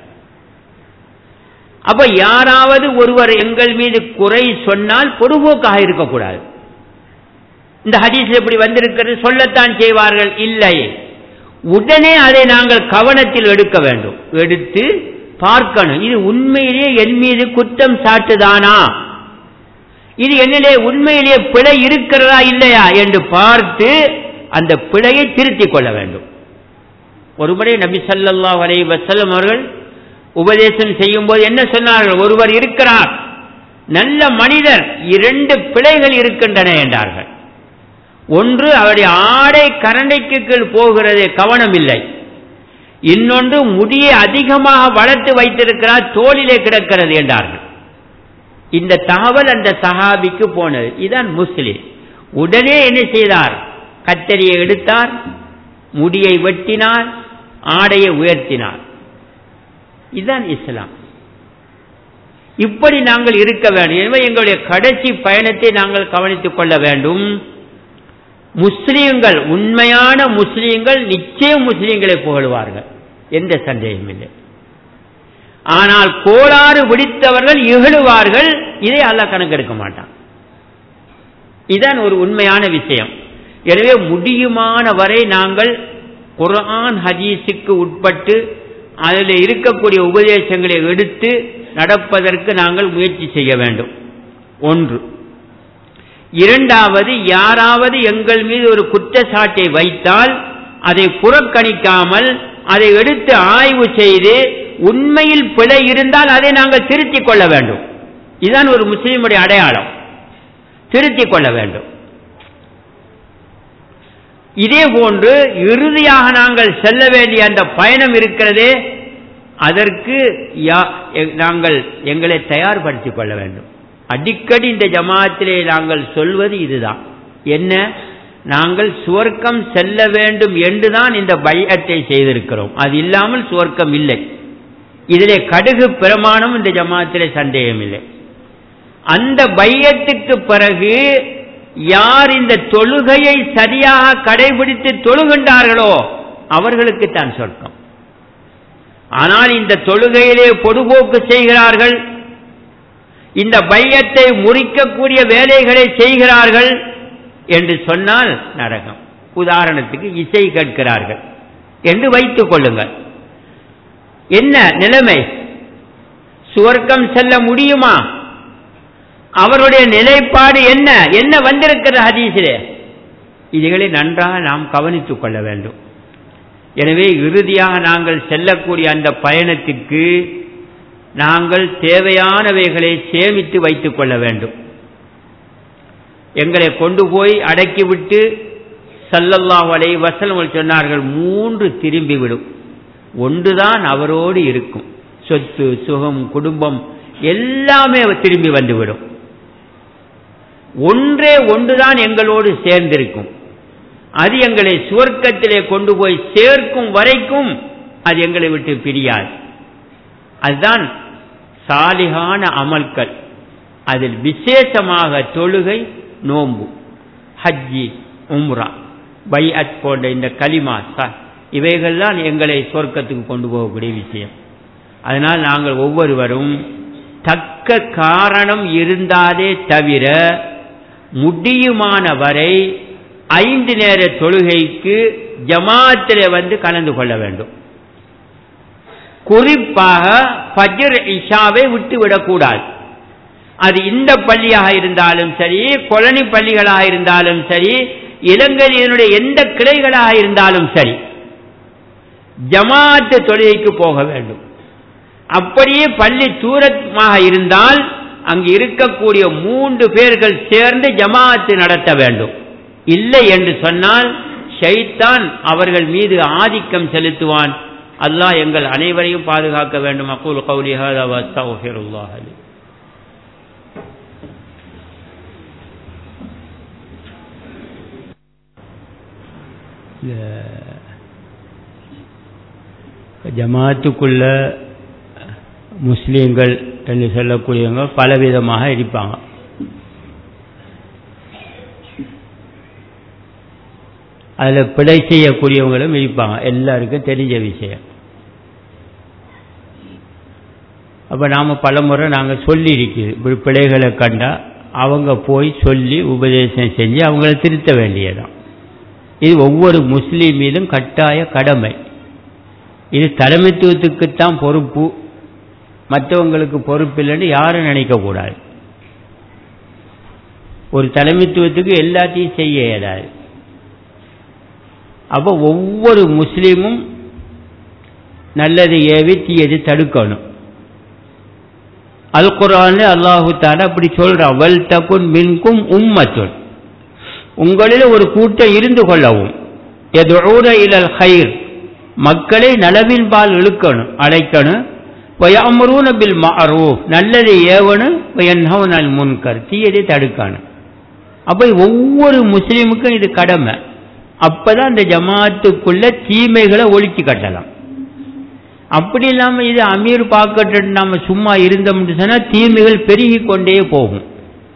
அப்ப யாராவது ஒருவர் எங்கள் மீது குறை சொன்னால் பொதுபோக்காக இருக்கக்கூடாது இந்த ஹதீஸ் எப்படி வந்திருக்கிறது சொல்லத்தான் செய்வார்கள் இல்லை உடனே அதை நாங்கள் கவனத்தில் எடுக்க வேண்டும் எடுத்து பார்க்கணும் இது உண்மையிலேயே என் மீது குற்றம் சாட்டுதானா இது என்னிலே உண்மையிலேயே பிழை இருக்கிறதா இல்லையா என்று பார்த்து அந்த பிழையை திருத்திக் கொள்ள வேண்டும் ஒருமுறை நபி சல்லா அலை வசல்லம் அவர்கள் உபதேசம் செய்யும் போது என்ன சொன்னார்கள் ஒருவர் இருக்கிறார் நல்ல மனிதர் இரண்டு பிழைகள் இருக்கின்றன என்றார்கள் ஒன்று அவருடைய ஆடை கரண்டைக்கு கீழ் போகிறது கவனம் இல்லை இன்னொன்று முடியை அதிகமாக வளர்த்து வைத்திருக்கிறார் தோளிலே கிடக்கிறது என்றார்கள் இந்த தகவல் அந்த சஹாபிக்கு போனது இதுதான் முஸ்லிம் உடனே என்ன செய்தார் கத்தரியை எடுத்தார் முடியை வெட்டினார் ஆடையை உயர்த்தினார் இதுதான் இஸ்லாம் இப்படி நாங்கள் இருக்க வேண்டும் எனவே எங்களுடைய கடைசி பயணத்தை நாங்கள் கவனித்துக் கொள்ள வேண்டும் முஸ்லீம்கள் உண்மையான முஸ்லீம்கள் நிச்சயம் முஸ்லீம்களை புகழ்வார்கள் எந்த சந்தேகம் இல்லை ஆனால் கோளாறு பிடித்தவர்கள் இகழுவார்கள் இதை அல்ல கணக்கெடுக்க மாட்டான் இதுதான் ஒரு உண்மையான விஷயம் எனவே முடியுமான வரை நாங்கள் குர்ஆன் ஹதீஸுக்கு உட்பட்டு அதில் இருக்கக்கூடிய உபதேசங்களை எடுத்து நடப்பதற்கு நாங்கள் முயற்சி செய்ய வேண்டும் ஒன்று இரண்டாவது யாராவது எங்கள் மீது ஒரு குற்றச்சாட்டை வைத்தால் அதை புறக்கணிக்காமல் அதை எடுத்து ஆய்வு செய்து உண்மையில் பிழை இருந்தால் அதை நாங்கள் திருத்திக் கொள்ள வேண்டும் இதுதான் ஒரு முஸ்லீமுடைய அடையாளம் திருத்திக் கொள்ள வேண்டும் இதே போன்று இறுதியாக நாங்கள் செல்ல வேண்டிய அந்த பயணம் இருக்கிறதே அதற்கு நாங்கள் எங்களை தயார்படுத்திக் கொள்ள வேண்டும் அடிக்கடி இந்த ஜமாத்திலே நாங்கள் சொல்வது இதுதான் என்ன நாங்கள் சுவர்க்கம் செல்ல வேண்டும் என்றுதான் இந்த பையத்தை செய்திருக்கிறோம் அது இல்லாமல் சுவர்க்கம் இல்லை இதிலே கடுகு பிரமாணம் இந்த ஜமாத்திலே சந்தேகம் இல்லை அந்த பையத்துக்கு பிறகு யார் இந்த தொழுகையை சரியாக கடைபிடித்து தொழுகின்றார்களோ அவர்களுக்கு தான் சொர்க்கம் ஆனால் இந்த தொழுகையிலே பொதுபோக்கு செய்கிறார்கள் இந்த பையத்தை முறிக்கக்கூடிய வேலைகளை செய்கிறார்கள் என்று சொன்னால் நரகம் உதாரணத்துக்கு இசை கேட்கிறார்கள் என்று வைத்துக் கொள்ளுங்கள் என்ன நிலைமை சுவர்க்கம் செல்ல முடியுமா அவருடைய நிலைப்பாடு என்ன என்ன வந்திருக்கிற ஹதீஸிலே இதுகளை நன்றாக நாம் கவனித்துக் கொள்ள வேண்டும் எனவே இறுதியாக நாங்கள் செல்லக்கூடிய அந்த பயணத்திற்கு நாங்கள் தேவையானவைகளை சேமித்து வைத்துக் கொள்ள வேண்டும் எங்களை கொண்டு போய் அடக்கிவிட்டு சல்லல்லாஹ் அலை வசலம் சொன்னார்கள் மூன்று திரும்பிவிடும் ஒன்றுதான் அவரோடு இருக்கும் சொத்து சுகம் குடும்பம் எல்லாமே திரும்பி வந்துவிடும் ஒன்றே ஒன்றுதான் எங்களோடு சேர்ந்திருக்கும் அது எங்களை சுவர்க்கத்திலே கொண்டு போய் சேர்க்கும் வரைக்கும் அது எங்களை விட்டு பிரியாது அதுதான் சாலிகான அமல்கள் அதில் விசேஷமாக தொழுகை நோம்பு ஹஜ்ஜி உம்ரா பைஅத் போன்ற இந்த கலிமா இவைகள்தான் எங்களை சொர்க்கத்துக்கு கொண்டு போகக்கூடிய விஷயம் அதனால் நாங்கள் ஒவ்வொருவரும் தக்க காரணம் இருந்தாதே தவிர முடியுமான வரை ஐந்து நேர தொழுகைக்கு ஜமாத்திலே வந்து கலந்து கொள்ள வேண்டும் குறிப்பாக ஃபஜ்ர் இஷாவை விட்டு விடக்கூடாது அது இந்த பள்ளியாக இருந்தாலும் சரி கொலனி பள்ளிகளாக இருந்தாலும் சரி இலங்கையினுடைய எந்த கிளைகளாக இருந்தாலும் சரி ஜமாத்து தொழுகைக்கு போக வேண்டும் அப்படியே பள்ளி தூரமாக இருந்தால் அங்கு இருக்கக்கூடிய மூன்று பேர்கள் சேர்ந்து ஜமாத்து நடத்த வேண்டும் இல்லை என்று சொன்னால் ஷைத்தான் அவர்கள் மீது ஆதிக்கம் செலுத்துவான் அல்லாஹ் எங்கள் அனைவரையும் பாதுகாக்க வேண்டும் அக்கூல் கௌலி ஹாதா வஸ்தகுஃபிருல்லாஹ் லி ஜமாத்துக்குள்ள முஸ்லீம்கள் என்று சொல்லக்கூடியவங்க பலவிதமாக இருப்பாங்க அதில் பிழை செய்யக்கூடியவங்களும் இருப்பாங்க எல்லாருக்கும் தெரிஞ்ச விஷயம் அப்போ நாம் பல முறை நாங்கள் சொல்லியிருக்குது இப்படி பிழைகளை கண்டா அவங்க போய் சொல்லி உபதேசம் செஞ்சு அவங்கள திருத்த வேண்டியதான் இது ஒவ்வொரு முஸ்லீம் மீதும் கட்டாய கடமை இது தலைமைத்துவத்துக்குத்தான் பொறுப்பு மற்றவங்களுக்கு பொறுப்பு இல்லைன்னு யாரும் நினைக்கக்கூடாது ஒரு தலைமைத்துவத்துக்கு எல்லாத்தையும் செய்ய இயலாது அப்போ ஒவ்வொரு முஸ்லீமும் நல்லது ஏவி தீயது தடுக்கணும் அல் குரான் அல்லாஹு தாலா அப்படி சொல்றான் வல் தகுன் மின்கும் உம்மத்துன் உங்களில் ஒரு கூட்டம் இருந்து கொள்ளவும் எதுஊர இலல் ஹைர் மக்களை நலவின் பால் இழுக்கணும் அழைக்கணும் வயமுருன பில் மஅரூஃப் நல்லதை ஏவணும் வயன்ஹவுன் அல் முன்கர் தீயதை தடுக்கணும் அப்போ ஒவ்வொரு முஸ்லீமுக்கும் இது கடமை அப்பதான் அந்த ஜமாத்துக்குள்ள தீமைகளை ஒழிச்சு கட்டலாம் அப்படி இல்லாம இது அமீர் பார்க்கட்டு நாம சும்மா இருந்தோம்னு சொன்னா தீமைகள் பெருகி கொண்டே போகும்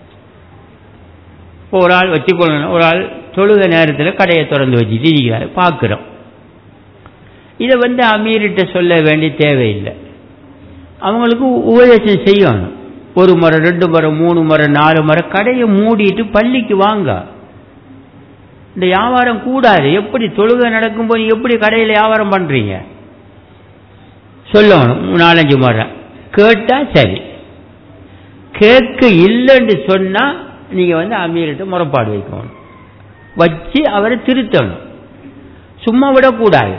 இப்போ ஒரு ஆள் வச்சுக்கொள்ளணும் ஒரு ஆள் தொழுக நேரத்தில் கடையை திறந்து வச்சுட்டு இருக்கிறார் பார்க்குறோம் இதை வந்து அமீர்கிட்ட சொல்ல வேண்டிய தேவையில்லை அவங்களுக்கு உபதேசம் செய்யணும் ஒரு முறை ரெண்டு முறை மூணு முறை நாலு முறை கடையை மூடிட்டு பள்ளிக்கு வாங்க இந்த வியாபாரம் கூடாது எப்படி தொழுகை நடக்கும்போது எப்படி கடையில் வியாபாரம் பண்ணுறீங்க சொல்லணும் நாலஞ்சு முறை கேட்டால் சரி கேட்க இல்லைன்னு சொன்னால் நீங்கள் வந்து அமீர்கிட்ட முறைப்பாடு வைக்கணும் வச்சு அவரை திருத்தணும் சும்மா விடக்கூடாது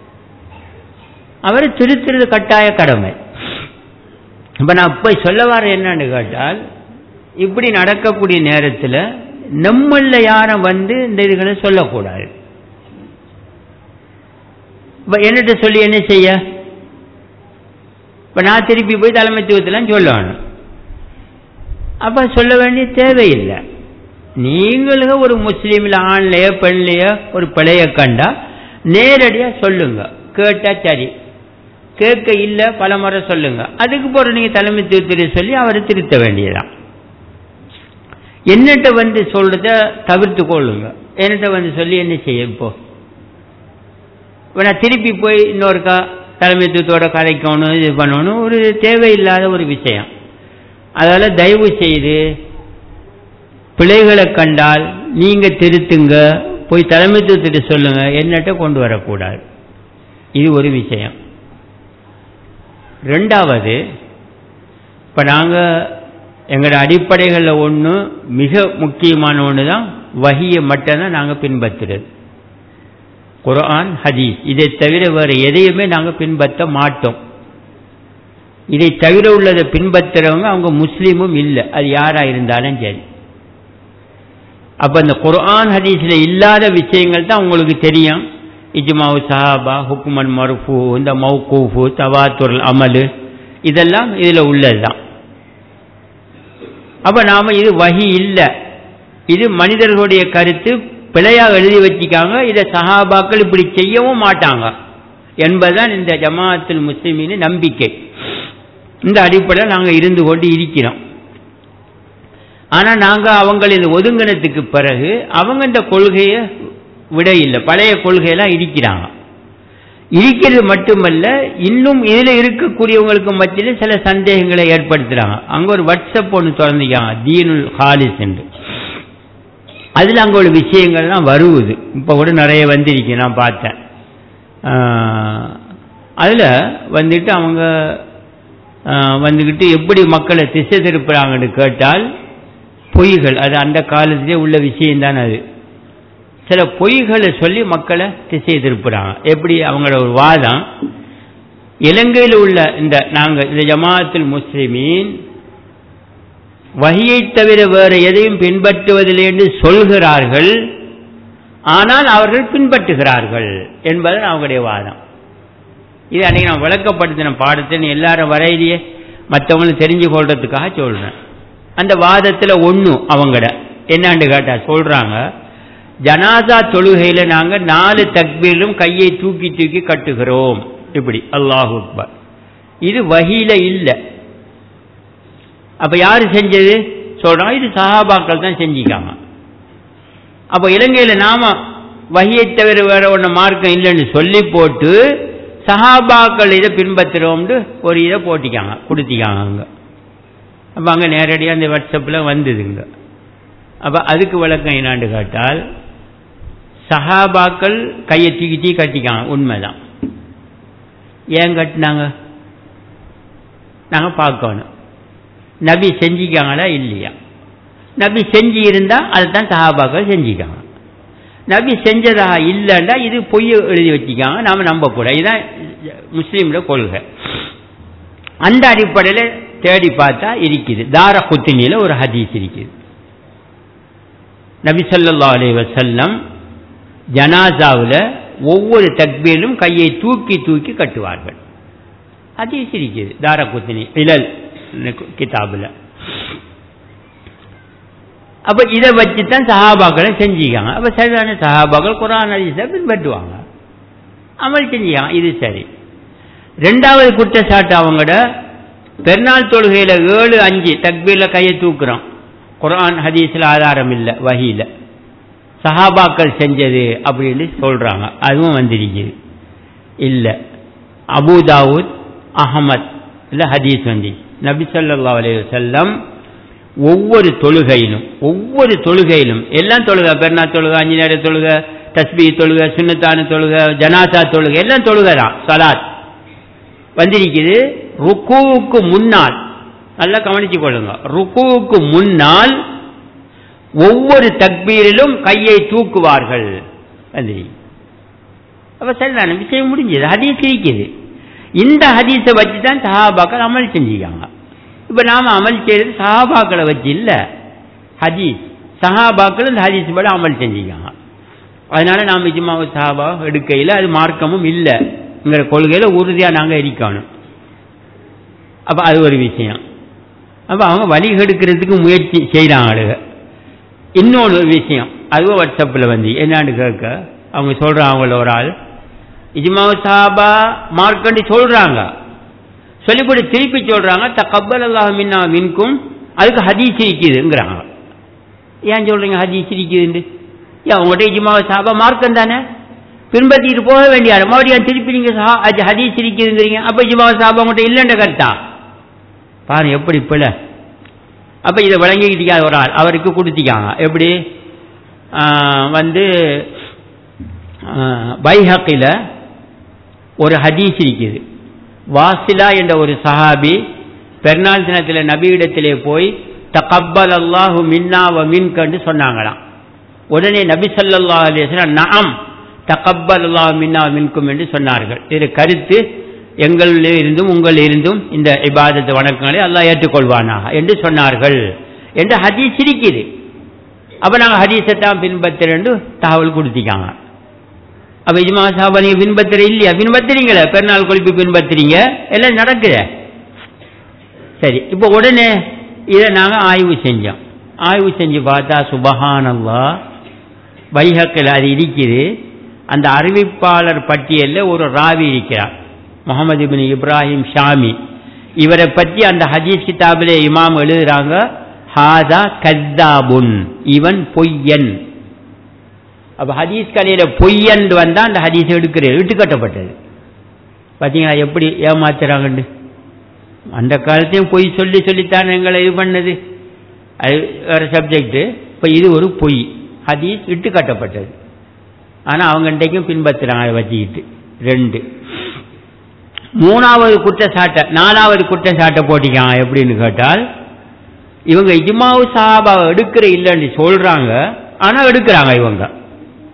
அவரை திருத்துறது கட்டாய கடமை இப்போ நான் இப்போ சொல்ல வர என்னன்னு கேட்டால் இப்படி நடக்கக்கூடிய நேரத்தில் நம்மள யாரும் வந்து இந்த இதுகளை சொல்லக்கூடாது இப்போ என்னட்ட சொல்லி என்ன செய்ய இப்போ நான் திருப்பி போய் தலைமைத்துவத்தெல்லாம் சொல்லணும் அப்போ சொல்ல வேண்டிய தேவையில்லை நீங்களும் ஒரு முஸ்லீமில் ஆண்லையோ பெண்லையோ ஒரு பிழைய கண்டா நேரடியாக சொல்லுங்க கேட்டா சரி கேட்க இல்லை பல முறை சொல்லுங்க அதுக்கு போற நீங்க தலைமைத்துவத்தில் சொல்லி அவரை திருத்த வேண்டியதான் என்னட்ட வந்து சொல்றத தவிர்த்து கொள்ளுங்க என்னட்ட வந்து சொல்லி என்ன செய்ய இப்போ இப்போ நான் திருப்பி போய் இன்னொருக்கா தலைமைத்துவத்தோட கலைக்கணும் இது பண்ணணும் ஒரு தேவையில்லாத ஒரு விஷயம் அதால் தயவு செய்து பிழைகளை கண்டால் நீங்க திருத்துங்க போய் தலைமைத்துவத்திட்ட சொல்லுங்க என்னட்ட கொண்டு வரக்கூடாது இது ஒரு விஷயம் ரெண்டாவது இப்போ நாங்கள் எங்களோட அடிப்படைகளில் ஒன்று மிக முக்கியமான ஒன்று தான் வகியை மட்டும்தான் நாங்கள் பின்பற்றுறது குரான் ஹதீஸ் இதை தவிர வேறு எதையுமே நாங்கள் பின்பற்ற மாட்டோம் இதை தவிர உள்ளதை பின்பற்றுறவங்க அவங்க முஸ்லீமும் இல்லை அது யாராக இருந்தாலும் சரி அப்போ இந்த குரான் ஹதீஸில் இல்லாத விஷயங்கள் தான் உங்களுக்கு தெரியும் இஜ்மாவு சஹாபா ஹுக்குமன் மருஃபு இந்த மௌகூஃபு தவாத்துல் அமலு இதெல்லாம் இதில் உள்ளது தான் அப்போ நாம் இது வகி இல்லை இது மனிதர்களுடைய கருத்து பிழையாக எழுதி வச்சிக்காங்க இதை சஹாபாக்கள் இப்படி செய்யவும் மாட்டாங்க என்பதுதான் இந்த ஜமாத்தில் முஸ்லிமின் நம்பிக்கை இந்த அடிப்படையில் நாங்கள் இருந்து கொண்டு இருக்கிறோம் ஆனால் நாங்கள் அவங்கள் இந்த ஒதுங்கினத்துக்கு பிறகு அவங்க இந்த கொள்கையை விட இல்லை பழைய கொள்கையெல்லாம் இருக்கிறாங்க இருக்கிறது மட்டுமல்ல இன்னும் இதில் இருக்கக்கூடியவங்களுக்கு மத்தியில் சில சந்தேகங்களை ஏற்படுத்துகிறாங்க அங்கே ஒரு வாட்ஸ்அப் ஒன்று திறந்துக்காங்க தீனுல் ஹாலிஸ் என்று அதில் அங்கே ஒரு விஷயங்கள்லாம் வருவது இப்போ கூட நிறைய வந்திருக்கு நான் பார்த்தேன் அதில் வந்துட்டு அவங்க வந்துக்கிட்டு எப்படி மக்களை திசை திருப்புறாங்கன்னு கேட்டால் பொய்கள் அது அந்த காலத்திலே உள்ள விஷயம்தான் அது சில பொய்களை சொல்லி மக்களை திசை திருப்புறாங்க எப்படி அவங்களோட ஒரு வாதம் இலங்கையில் உள்ள இந்த நாங்கள் இந்த ஜமாத்தில் முஸ்லிமீன் வகையை தவிர வேறு எதையும் பின்பற்றுவதில்லை என்று சொல்கிறார்கள் ஆனால் அவர்கள் பின்பற்றுகிறார்கள் என்பது அவங்களுடைய வாதம் இது அன்னைக்கு நான் விளக்கப்படுத்தின பாடத்தை எல்லாரும் வரையிலேயே மற்றவங்களும் தெரிஞ்சு கொள்றதுக்காக சொல்றேன் அந்த வாதத்தில் ஒன்று அவங்கட என்னான்னு கேட்டா சொல்றாங்க ஜனாசா தொழுகையில நாங்க நாலு தக்பீரும் கையை தூக்கி தூக்கி கட்டுகிறோம் இப்படி அல்லாஹு அக்பர் இது வகியில இல்லை அப்ப யாரு செஞ்சது சொல்றாங்க இது சஹாபாக்கள் தான் செஞ்சிக்காங்க அப்ப இலங்கையில நாம வகியை தவிர வேற ஒன்று மார்க்கம் இல்லைன்னு சொல்லி போட்டு சஹாபாக்கள் இதை பின்பற்றுறோம்னு ஒரு இதை போட்டிக்காங்க கொடுத்திக்காங்க அங்க அப்ப அங்க நேரடியாக அந்த வாட்ஸ்அப்பில் வந்ததுங்க அப்ப அதுக்கு விளக்கம் என்னான்னு கேட்டால் சஹாபாக்கள் கையை தூக்கி தூக்கி கட்டிக்காங்க உண்மைதான் ஏன் கட்டினாங்க நாங்கள் பார்க்கணும் நபி செஞ்சிக்காங்களா இல்லையா நபி செஞ்சு இருந்தா அதுதான் சஹாபாக்கள் செஞ்சிக்காங்க நபி செஞ்சதாக இல்லைன்னா இது பொய் எழுதி வச்சுக்காங்க நாம நம்பக்கூடாது இதுதான் முஸ்லீம்ல கொள்கை அந்த அடிப்படையில் தேடி பார்த்தா இருக்குது தார குத்தினியில் ஒரு ஹதீஸ் இருக்குது நபி சொல்லா அலி வசல்லம் ஜனாசாவில் ஒவ்வொரு தக்பீரும் கையை தூக்கி தூக்கி கட்டுவார்கள் ஹதீஸ் இருக்குது தார குத்தினி இழல் கிதாபில் அப்ப இதை வச்சு தான் சஹாபாக்களை செஞ்சுக்காங்க அப்ப சரியான சஹாபாக்கள் குரான் ஹதீஸை பின்பற்றுவாங்க அமல் செஞ்சுக்காங்க இது சரி ரெண்டாவது குற்றச்சாட்டு அவங்களோட பெருநாள் தொழுகையில ஏழு அஞ்சு தக்பீர்ல கையை தூக்குறோம் குரான் ஹதீஸ்ல ஆதாரம் இல்லை வகையில் சஹாபாக்கள் செஞ்சது அப்படின்னு சொல்றாங்க அதுவும் வந்திருக்குது இல்லை அபுதாவுத் அகமத் இல்லை ஹதீஸ் வந்து நபி சொல்லா அலைய செல்லம் ஒவ்வொரு தொழுகையிலும் ஒவ்வொரு தொழுகையிலும் எல்லாம் தொழுகை பெருநா தொழுகை அஞ்சு நேர தொழுகை தஸ்பி தொழுகை சுண்ணத்தான தொழுகை ஜனாசா தொழுகை எல்லாம் தொழுகை தான் சலாத் வந்திருக்குது ருக்குவுக்கு முன்னால் நல்லா கவனிச்சு கொள்ளுங்க ருக்குவுக்கு முன்னால் ஒவ்வொரு தக்பீரிலும் கையை தூக்குவார்கள் வந்திருக்கு அப்ப சரிதான விஷயம் முடிஞ்சது ஹதீஸ் இருக்குது இந்த ஹதீஸை வச்சு தான் சஹாபாக்கள் அமல் செஞ்சுக்காங்க இப்ப நாம அமல் செய்யறது சஹாபாக்களை வச்சு இல்ல ஹதீஸ் சஹாபாக்கள் இந்த ஹதீஸ் படி அமல் செஞ்சுக்காங்க அதனால நாம் இஜ்மாவு சஹாபா எடுக்கையில் அது மார்க்கமும் இல்லைங்கிற கொள்கையில உறுதியா நாங்க இருக்கணும் அப்ப அது ஒரு விஷயம் அப்ப அவங்க வழி எடுக்கிறதுக்கு முயற்சி செய்யறாங்க இன்னொன்று விஷயம் அதுவும் வாட்ஸ்அப்பில் வந்து என்னான்னு கேட்க அவங்க சொல்றாங்க அவங்கள ஒரு ஆள் இஜ்மாவு சாபா மார்க்கண்டி சொல்றாங்க சொல்லிப்படி திருப்பி சொல்றாங்க தக்கபல் அல்லாஹ் மின்னா மின்கும் அதுக்கு ஹதீஸ் இருக்குதுங்கிறாங்க ஏன் சொல்றீங்க ஹதீஸ் இருக்குதுன்னு ஏன் உங்கள்கிட்ட இஜ்மாவு சாபா மார்க்கம் தானே பின்பற்றிட்டு போக வேண்டிய மறுபடியும் திருப்பி நீங்க ஹதீஸ் இருக்குதுங்கிறீங்க அப்ப இஜ்மாவு சாபா உங்கள்கிட்ட இல்லைன்ற கருத்தா பாருங்க எப்படி பிள்ளை அப்ப இதை விளங்கிக்கிட்டு ஒரு ஆள் அவருக்கு கொடுத்திக்காங்க எப்படி வந்து பைஹக்கில் ஒரு ஹதீஸ் இருக்குது வாசிலா என்ற ஒரு சஹாபி பெருநாள் தினத்தில் நபியிடத்திலே போய் தகப்பல் அல்லாஹு மின்னா வ மின் கண்டு சொன்னாங்களாம் உடனே நபி சல்லா அலிஸ்லாம் நாம் தகப்பல் அல்லாஹு மின்னா மின்கும் என்று சொன்னார்கள் இது கருத்து எங்களில் இருந்தும் உங்கள் இருந்தும் இந்த இபாதத்து வணக்கங்களை அல்லாஹ் ஏற்றுக்கொள்வானாக என்று சொன்னார்கள் என்று ஹதீஸ் இருக்குது அப்ப நாங்கள் ஹதீஸை தான் பின்பற்றுறேன்னு தகவல் கொடுத்திக்காங்க அப்ப இஜ்மா சாபா நீங்க பின்பற்றுற இல்லையா பின்பற்றுறீங்களே பெருநாள் கொழுப்பு பின்பற்றுறீங்க எல்லாம் நடக்குது சரி இப்போ உடனே இதை நாங்கள் ஆய்வு செஞ்சோம் ஆய்வு செஞ்சு பார்த்தா சுபஹானல்லா வைஹக்கில் அது இருக்குது அந்த அறிவிப்பாளர் பட்டியலில் ஒரு ராவி இருக்கிறார் முகமது இபின் இப்ராஹிம் ஷாமி இவரை பற்றி அந்த ஹதீஸ் கிதாபிலே இமாம் எழுதுறாங்க ஹாதா கத்தாபுன் இவன் பொய்யன் அப்ப ஹதீஸ் கலையில பொய்யன் வந்தா அந்த ஹதீஸ் எடுக்கிறது இட்டுக்கட்டப்பட்டது பார்த்தீங்களா எப்படி ஏமாத்துறாங்கன்னு அந்த காலத்தையும் பொய் சொல்லி சொல்லித்தான் எங்களை இது பண்ணது அது வேற சப்ஜெக்ட் இப்போ இது ஒரு பொய் ஹதீஸ் இட்டு கட்டப்பட்டது ஆனால் அவங்க இன்றைக்கும் பின்பற்றுறாங்க அதை வச்சுக்கிட்டு ரெண்டு மூணாவது குற்றச்சாட்டை நாலாவது குற்றச்சாட்டை போட்டிக்காங்க எப்படின்னு கேட்டால் இவங்க இஜ்மாவு சாபாவை எடுக்கிற இல்லைன்னு சொல்றாங்க ஆனால் எடுக்கிறாங்க இவங்க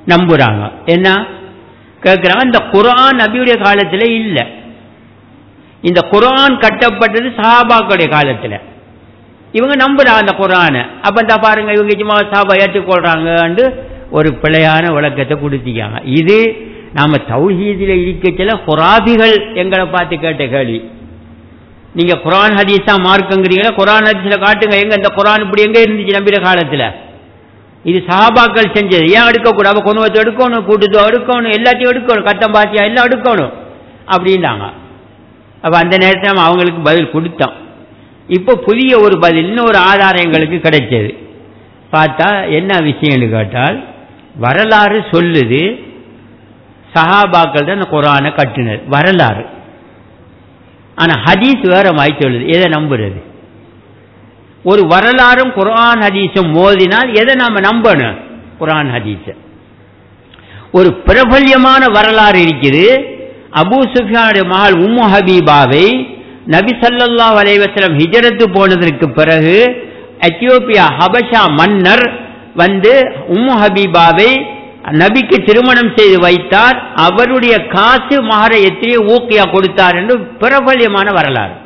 நம்புறாங்க என்ன கேட்குறாங்க இந்த குரான் நபியுடைய காலத்தில் இல்லை இந்த குரான் கட்டப்பட்டது சஹாபாக்களுடைய காலத்தில் இவங்க நம்புறாங்க அந்த குரானை அப்போ இந்த பாருங்க இவங்க சும்மா சாபா ஏற்றுக்கொள்றாங்கன்னு ஒரு பிழையான விளக்கத்தை கொடுத்திக்காங்க இது நாம தௌஹீதில் இருக்கச்சில குராபிகள் எங்களை பார்த்து கேட்ட கேள்வி நீங்க குரான் ஹதீஸா மார்க்குங்கிறீங்களா குரான் ஹதீஸ்ல காட்டுங்க எங்க இந்த குரான் இப்படி எங்க இருந்துச்சு நம்பிற காலத்துல இது சஹாபாக்கள் செஞ்சது ஏன் எடுக்கக்கூடாது கொண்டு வச்சு எடுக்கணும் கூட்டுதோ எடுக்கணும் எல்லாத்தையும் எடுக்கணும் கட்டம் பாத்தியா எல்லாம் எடுக்கணும் அப்படின்னாங்க அப்ப அந்த நேரத்தில் நம்ம அவங்களுக்கு பதில் கொடுத்தோம் இப்போ புதிய ஒரு பதில் இன்னொரு ஆதாரம் எங்களுக்கு கிடைச்சது பார்த்தா என்ன விஷயம்னு கேட்டால் வரலாறு சொல்லுது சஹாபாக்கள் தான் இந்த குரானை கட்டினர் வரலாறு ஆனா ஹதீஸ் வேற மாதிரி சொல்லுது எதை நம்புறது ஒரு வரலாறும் குரான் ஹதீஸும் மோதினால் எதை நாம நம்பணும் குரான் ஹதீஸ ஒரு பிரபல்யமான வரலாறு இருக்குது அபூ சுஃபியானுடைய மகள் உம்மு ஹபீபாவை நபி ஸல்லல்லாஹு அலைஹி வஸல்லம் ஹிஜரத்து போனதற்கு பிறகு எத்தியோப்பியா ஹபஷா மன்னர் வந்து உம்மு ஹபீபாவை நபிக்கு திருமணம் செய்து வைத்தார் அவருடைய காசு மகர எத்திரியை ஊக்கியா கொடுத்தார் என்று பிரபல்யமான வரலாறு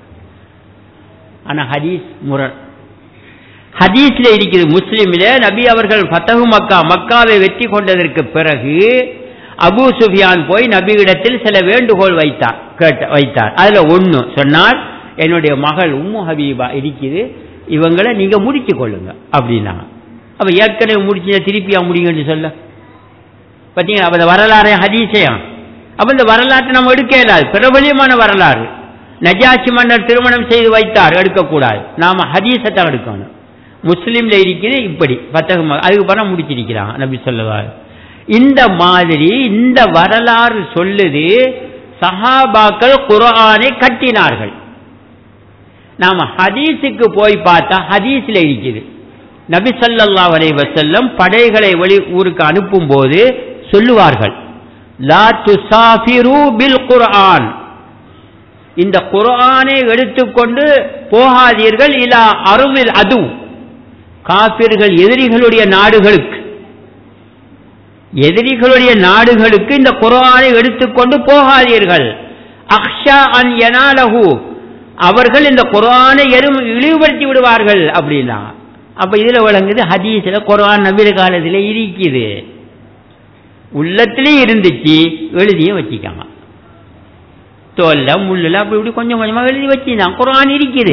ஆனா ஹதீஸ் முரண் ஹதீஸ்ல இருக்குது முஸ்லிமில நபி அவர்கள் ஃபத்தஹு மக்கா மக்காவை வெற்றி கொண்டதற்கு பிறகு அபூ சுஃபியான் போய் நபியிடத்தில் சில வேண்டுகோள் வைத்தார் கேட்ட வைத்தார் அதுல ஒண்ணு சொன்னார் என்னுடைய மகள் உம்மு ஹபீபா இருக்குது இவங்களை நீங்க முடிச்சு கொள்ளுங்க அப்படின்னாங்க அப்ப ஏற்கனவே முடிச்சு திருப்பியா முடியுங்கன்னு சொல்ல பார்த்தீங்களா அப்ப இந்த வரலாறு ஹதீசையம் அப்ப இந்த வரலாற்றை நம்ம எடுக்க இயலாது பிரபலியமான வரலாறு நஜாசி மன்னர் திருமணம் செய்து வைத்தார் எடுக்கக்கூடாது நாம ஹதீஸை தான் எடுக்கணும் முஸ்லீம்ல இருக்குது இப்படி பத்தகம் அதுக்கு பணம் முடிச்சிருக்கிறாங்க நபி சொல்லுவார் இந்த மாதிரி இந்த வரலாறு சொல்லுது சஹாபாக்கள் குர்ஆனை கட்டினார்கள் நாம ஹதீஸுக்கு போய் பார்த்தா ஹதீஸ்ல இருக்குது நபி ஸல்லல்லாஹு அலைஹி வஸல்லம் படைகளை வெளி ஊருக்கு அனுப்பும் போது சொல்லுவார்கள் லா துசாஃபிரு பில் குர்ஆன் இந்த குர்ஆனை எடுத்துக்கொண்டு போகாதீர்கள் இலா அருவில் அது காபிர்கள் எதிரிகளுடைய நாடுகளுக்கு எதிரிகளுடைய நாடுகளுக்கு இந்த குர்ஆனை எடுத்துக்கொண்டு போகாதீர்கள் அக்ஷா அன் யனாலஹு அவர்கள் இந்த குர்ஆனை எரும் இழிவுபடுத்தி விடுவார்கள் அப்படின்னா அப்ப இதுல விளங்குது ஹதீஸ்ல குர்ஆன் நபிர காலத்துல இருக்குது உள்ளத்திலே இருந்துச்சு எழுதியும் வச்சுக்காங்க தோல்ல முள்ளுல அப்படி இப்படி கொஞ்சம் கொஞ்சமா எழுதி வச்சுதான் குர்ஆன் இருக்குது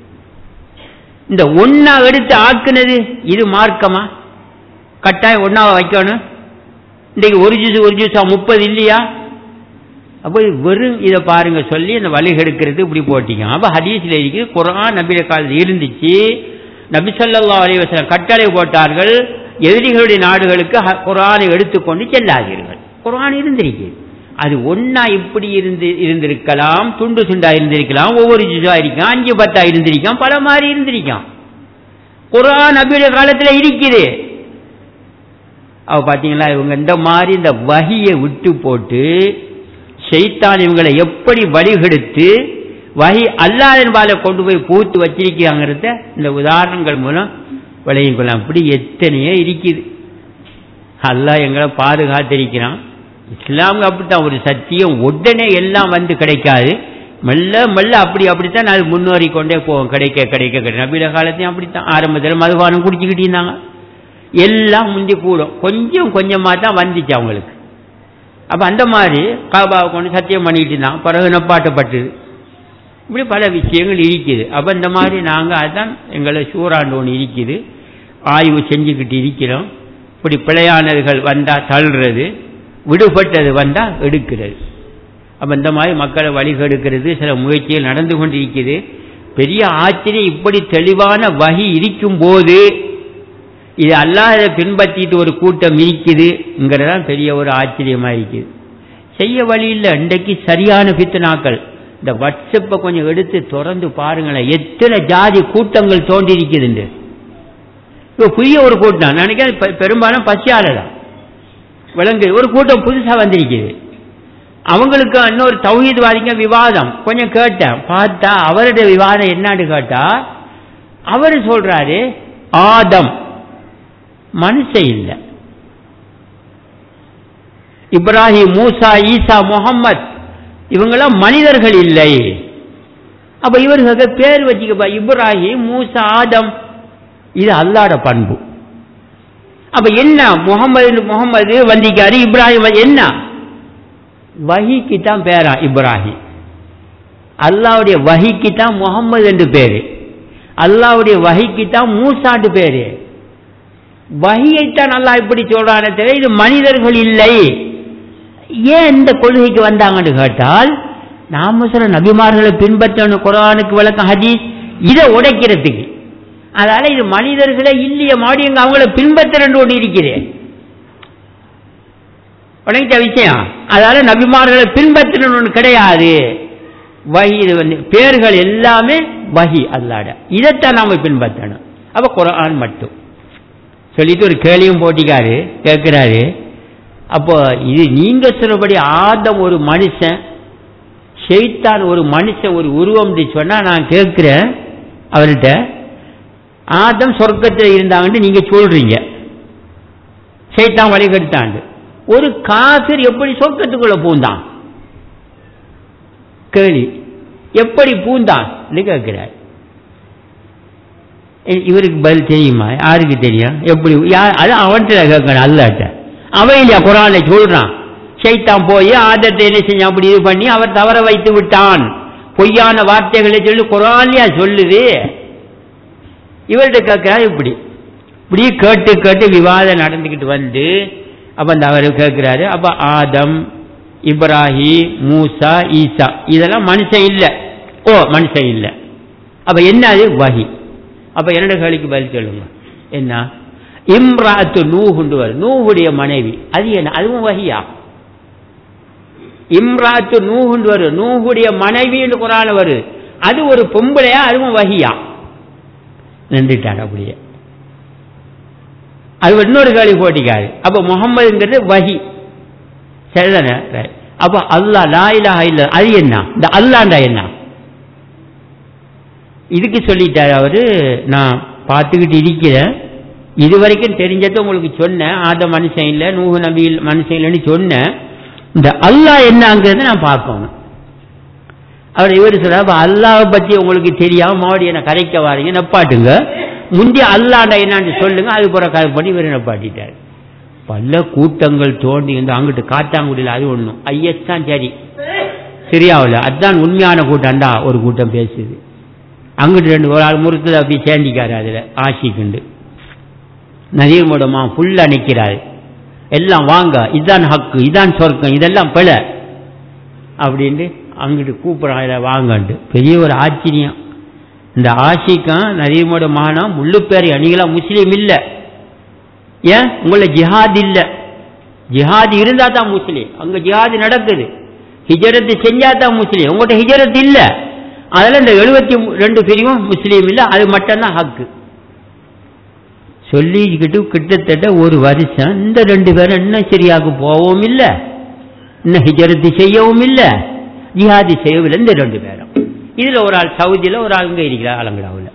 இந்த ஒன்னா எடுத்து ஆக்குனது இது மார்க்கமா கட்டாயம் ஒன்னாவை வைக்கணும் இன்றைக்கு ஒரு ஜூஸ் ஒரு ஜூஸா முப்பது இல்லையா அப்போ வெறும் இதை பாருங்க சொல்லி அந்த வழி எடுக்கிறது இப்படி போட்டிங்க அப்போ ஹதீஸில் இருக்கு குரான் நபிய காலத்தில் இருந்துச்சு நபி ஸல்லல்லாஹு அலைஹி வஸல்லம் கட்டளை போட்டார்கள் எதிரிகளுடைய நாடுகளுக்கு குரானை எடுத்துக்கொண்டு செல்லாதீர்கள் குரான் இருந்திருக்கு அது ஒன்னா இப்படி இருந்து இருந்திருக்கலாம் துண்டு துண்டா இருந்திருக்கலாம் ஒவ்வொரு ஜூஸா இருக்கலாம் அஞ்சு பத்தா இருந்திருக்கலாம் பல மாதிரி இருந்திருக்கலாம் குரான் நபியுடைய காலத்துல இருக்குது அவ பாத்தீங்களா இவங்க இந்த மாதிரி இந்த வகியை விட்டு போட்டு ஷைத்தான் இவங்களை எப்படி வழிகெடுத்து வகி அல்லாதன்பால கொண்டு போய் பூத்து வச்சிருக்கிறாங்கிறத இந்த உதாரணங்கள் மூலம் விளையும் கொள்ளலாம் அப்படி எத்தனையோ இருக்குது அல்லாஹ் எங்களை பாதுகாத்திருக்கிறான் இஸ்லாமுக்கு அப்படித்தான் ஒரு சத்தியம் உடனே எல்லாம் வந்து கிடைக்காது மெல்ல மெல்ல அப்படி அப்படித்தான் அது முன்னேறி கொண்டே போவோம் கிடைக்க கிடைக்க கிடைக்க நபில காலத்தையும் அப்படித்தான் ஆரம்பத்தில் மதுபானம் குடிச்சுக்கிட்டு இருந்தாங்க எல்லாம் முந்தி கூடும் கொஞ்சம் கொஞ்சமாக தான் வந்துச்சு அவங்களுக்கு அப்போ அந்த மாதிரி காபாவை கொண்டு சத்தியம் பண்ணிக்கிட்டு இருந்தான் பிறகு நப்பாட்டப்பட்டது இப்படி பல விஷயங்கள் இருக்குது அப்போ இந்த மாதிரி நாங்கள் அதுதான் எங்களை சூறாண்டு ஒன்று இருக்குது ஆய்வு செஞ்சுக்கிட்டு இருக்கிறோம் இப்படி பிழையானதுகள் வந்தால் தள்ளுறது விடுபட்டது வந்தால் எடுக்கிறது அப்போ இந்த மாதிரி மக்களை வழிகெடுக்கிறது சில முயற்சிகள் நடந்து கொண்டு இருக்குது பெரிய ஆச்சரியம் இப்படி தெளிவான வகி இருக்கும் போது இது அல்லாத பின்பற்றிட்டு ஒரு கூட்டம் இருக்குதுங்கிறதான் பெரிய ஒரு ஆச்சரியமா இருக்குது செய்ய வழி இல்லை இன்றைக்கு சரியான பித்தனாக்கள் இந்த வாட்ஸ்அப்பை கொஞ்சம் எடுத்து திறந்து பாருங்களேன் எத்தனை ஜாதி கூட்டங்கள் தோண்டி இருக்குதுண்டு இப்போ புதிய ஒரு கூட்டம் நினைக்கிறேன் பெரும்பாலும் பசியால தான் விலங்கு ஒரு கூட்டம் புதுசா வந்திருக்குது அவங்களுக்கு இன்னொரு தௌஹீத்வாதிங்க விவாதம் கொஞ்சம் கேட்டேன் பார்த்தா அவருடைய விவாதம் என்னன்னு கேட்டா அவர் சொல்றாரு ஆதம் மனுஷன் இல்லை இப்ராஹிம் மூசா ஈசா முகம்மது இவங்கெல்லாம் மனிதர்கள் இல்லை அப்ப இவர்களுக்கு பேர் வச்சுக்கப்பா இப்ராஹிம் மூசா ஆதம் இது அல்லாட பண்பு அப்ப என்ன முகமது முகமது வந்திக்காரு இப்ராஹிம் என்ன வஹிக்கு தான் பேரா இப்ராஹிம் அல்லாவுடைய வஹிக்கு தான் முகமது என்று பேரு அல்லாவுடைய வஹிக்கு தான் மூசாண்டு பேரு வஹியைத்தான் அல்லாஹ் இப்படி சொல்றானே தவிர இது மனிதர்கள் இல்லை ஏன் இந்த கொள்கைக்கு வந்தாங்கன்னு கேட்டால் நாம சொல்ற நபிமார்களை பின்பற்றணும் குரானுக்கு விளக்கம் ஹதீஸ் இதை உடைக்கிறதுக்கு அதனால இது மனிதர்களே இல்லைய மாடியங்க அவங்கள பின்பற்றன்னு ஒன்று இருக்கிறேன் உடங்கிட்ட விஷயம் அதனால நபிமார்களை பின்பற்றணும் ஒன்று கிடையாது வகி இது வந்து பேர்கள் எல்லாமே வகி அல்லாட இதைத்தான் நாம பின்பற்றணும் அப்ப குரான் மட்டும் சொல்லிட்டு ஒரு கேள்வியும் போட்டிக்காரு கேட்கிறாரு அப்போ இது நீங்க சொல்றபடி ஆதம் ஒரு மனுஷன் ஷெய்தான் ஒரு மனுஷன் ஒரு உருவம் சொன்னா நான் கேட்கிறேன் அவர்கிட்ட ஆதம் சொர்க்கத்தில் இருந்தாங்கன்னு நீங்க சொல்றீங்க ஷெய்தான் வழிகெடுத்தாண்டு ஒரு காபிர் எப்படி சொர்க்கத்துக்குள்ள பூந்தான் கேள்வி எப்படி பூந்தான் கேட்கிறார் இவருக்கு பதில் தெரியுமா யாருக்கு தெரியும் எப்படி அது அவன்கிட்ட கேட்கணும் அல்லாட்ட அவன் இல்லையா குரானை சொல்றான் சைத்தான் போய் ஆதத்தை என்ன செஞ்சான் அப்படி இது பண்ணி அவர் தவற வைத்து விட்டான் பொய்யான வார்த்தைகளை சொல்லி குரான்லயா சொல்லுது இவர்கிட்ட கேட்கிறா இப்படி இப்படி கேட்டு கேட்டு விவாதம் நடந்துக்கிட்டு வந்து அப்ப அந்த அவர் கேட்கிறாரு அப்ப ஆதம் இப்ராஹிம் மூசா ஈசா இதெல்லாம் மனுஷன் இல்லை ஓ மனுஷன் இல்லை அப்ப என்ன அது வகி அப்ப என்னோட கேள்விக்கு பதில் சொல்லுங்க என்ன இம்ராத்து நூகுண்டு வரும் நூகுடைய மனைவி அது என்ன அதுவும் வகியா இம்ராத்து நூகுண்டு வரும் நூகுடைய மனைவி என்று குரான வருது அது ஒரு பொம்பளையா அதுவும் வகியா நின்றுட்டார் அப்படியே அது இன்னொரு கேள்வி போட்டிக்காரு அப்ப முகம்மதுங்கிறது வகி சரிதானே அப்ப அல்லா லாயிலா இல்ல அது என்ன இந்த அல்லாண்டா என்ன இதுக்கு சொல்லிட்டார் அவரு நான் பார்த்துக்கிட்டு இருக்கிறேன் இது வரைக்கும் தெரிஞ்சதை உங்களுக்கு சொன்னேன் ஆத மனுஷன் இல்லை நூகு நபி மனுஷன் இல்லைன்னு சொன்னேன் இந்த அல்லாஹ் என்னங்கிறத நான் பார்க்கணும் அவர் இவர் சொல்ற அப்ப அல்லாவை பத்தி உங்களுக்கு தெரியாம மறுபடியும் என்ன கரைக்க வாரீங்க நப்பாட்டுங்க முந்தைய அல்லாண்டா என்னன்னு சொல்லுங்க அது போற கதை பண்ணி இவர் நப்பாட்டிட்டார் பல கூட்டங்கள் தோண்டி வந்து அங்கிட்டு காத்தாங்குடியில் அது ஒண்ணும் ஐஎஸ் தான் சரி சரியாவில் அதுதான் உண்மையான கூட்டம்டா ஒரு கூட்டம் பேசுது அங்கிட்டு ரெண்டு ஒரு ஆள் முறுக்குது அப்படி சேர்ந்திக்காரு அதில் ஆசிக்குண்டு நதீர் மூடமா ஃபுல்லாக நிற்கிறாரு எல்லாம் வாங்க இதான் ஹக்கு இதான் சொர்க்கம் இதெல்லாம் பிழை அப்படின்ட்டு அங்கிட்டு கூப்பிட்றாங்க வாங்கன்ட்டு பெரிய ஒரு ஆச்சரியம் இந்த ஆஷிக்கும் நதீமோட மகனும் முள்ளுப்பேரி அணிகளாம் முஸ்லீம் இல்லை ஏன் உங்கள ஜிஹாத் இல்லை ஜிஹாத் இருந்தா தான் முஸ்லீம் அங்க ஜிஹாத் நடக்குது ஹிஜரத்து செஞ்சா தான் முஸ்லீம் உங்கள்கிட்ட ஹிஜரத் இல்லை அதில் இந்த எழுபத்தி ரெண்டு பிரிவும் முஸ்லீம் இல்லை அது மட்டும்தான் ஹக்கு சொல்லிக்கிட்டு கிட்டத்தட்ட ஒரு வருஷம் இந்த ரெண்டு பேரும் இன்னும் சரியாக போகவும் இல்லை இன்னும் ஹிஜரத்து செய்யவும் இல்லை ஜிஹாதி செய்யவில்லை இந்த ரெண்டு பேரும் இதுல ஒரு ஆள் சவுதியில் ஒரு ஆள் இங்கே இருக்கிறார் அலங்கடாவில்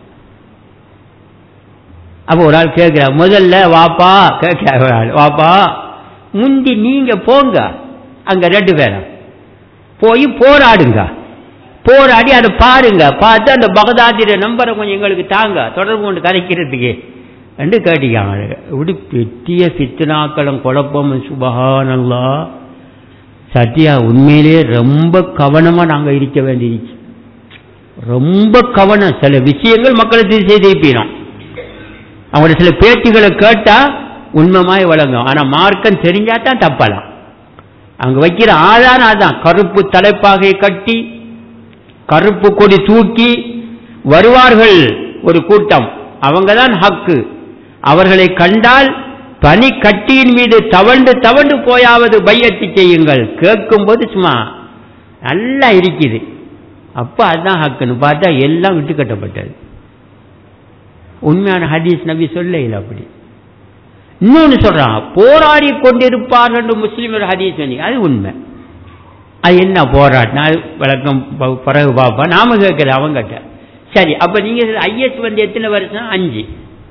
அப்போ ஒரு ஆள் கேட்கிறார் முதல்ல வாப்பா கேட்கிறார் ஒரு ஆள் வாப்பா முந்தி நீங்க போங்க அங்க ரெண்டு பேரும் போய் போராடுங்க போராடி அதை பாருங்க பார்த்து அந்த பகதாதிர நம்பரை கொஞ்சம் எங்களுக்கு தாங்க தொடர்பு கொண்டு கதைக்கிறதுக்கு என்று கேட்டிக்காங்க இப்படி பெரிய சித்தனாக்களும் குழப்பமும் சுபகானல்லா சத்யா உண்மையிலே ரொம்ப கவனமாக நாங்கள் இருக்க வேண்டியிருச்சு ரொம்ப கவனம் சில விஷயங்கள் மக்களை திசை திருப்பினோம் அவங்களோட சில பேச்சுகளை கேட்டால் உண்மைமாய் வழங்கும் ஆனால் மார்க்கம் தெரிஞ்சா தான் தப்பலாம் அங்க வைக்கிற ஆதாரம் அதான் கருப்பு தலைப்பாகை கட்டி கருப்பு கொடி தூக்கி வருவார்கள் ஒரு கூட்டம் அவங்க தான் ஹக்கு அவர்களை கண்டால் பனி கட்டியின் மீது தவண்டு தவண்டு போயாவது பையத்தி செய்யுங்கள் கேட்கும்போது சும்மா நல்லா இருக்குது அப்ப அதுதான் ஹக்குன்னு பார்த்தா எல்லாம் விட்டு கட்டப்பட்டது உண்மையான ஹதீஸ் நபி சொல்ல இல்லை அப்படி இன்னொன்னு சொல்றான் போராடி கொண்டிருப்பார்கள் என்று முஸ்லீம் ஒரு ஹதீஸ் சொன்னி அது உண்மை அது என்ன போராட்டம் அது விளக்கம் பிறகு பார்ப்பா நாம கேட்கல அவங்ககிட்ட சரி அப்ப நீங்க ஐஎஸ் வந்து எத்தனை வருஷம் அஞ்சு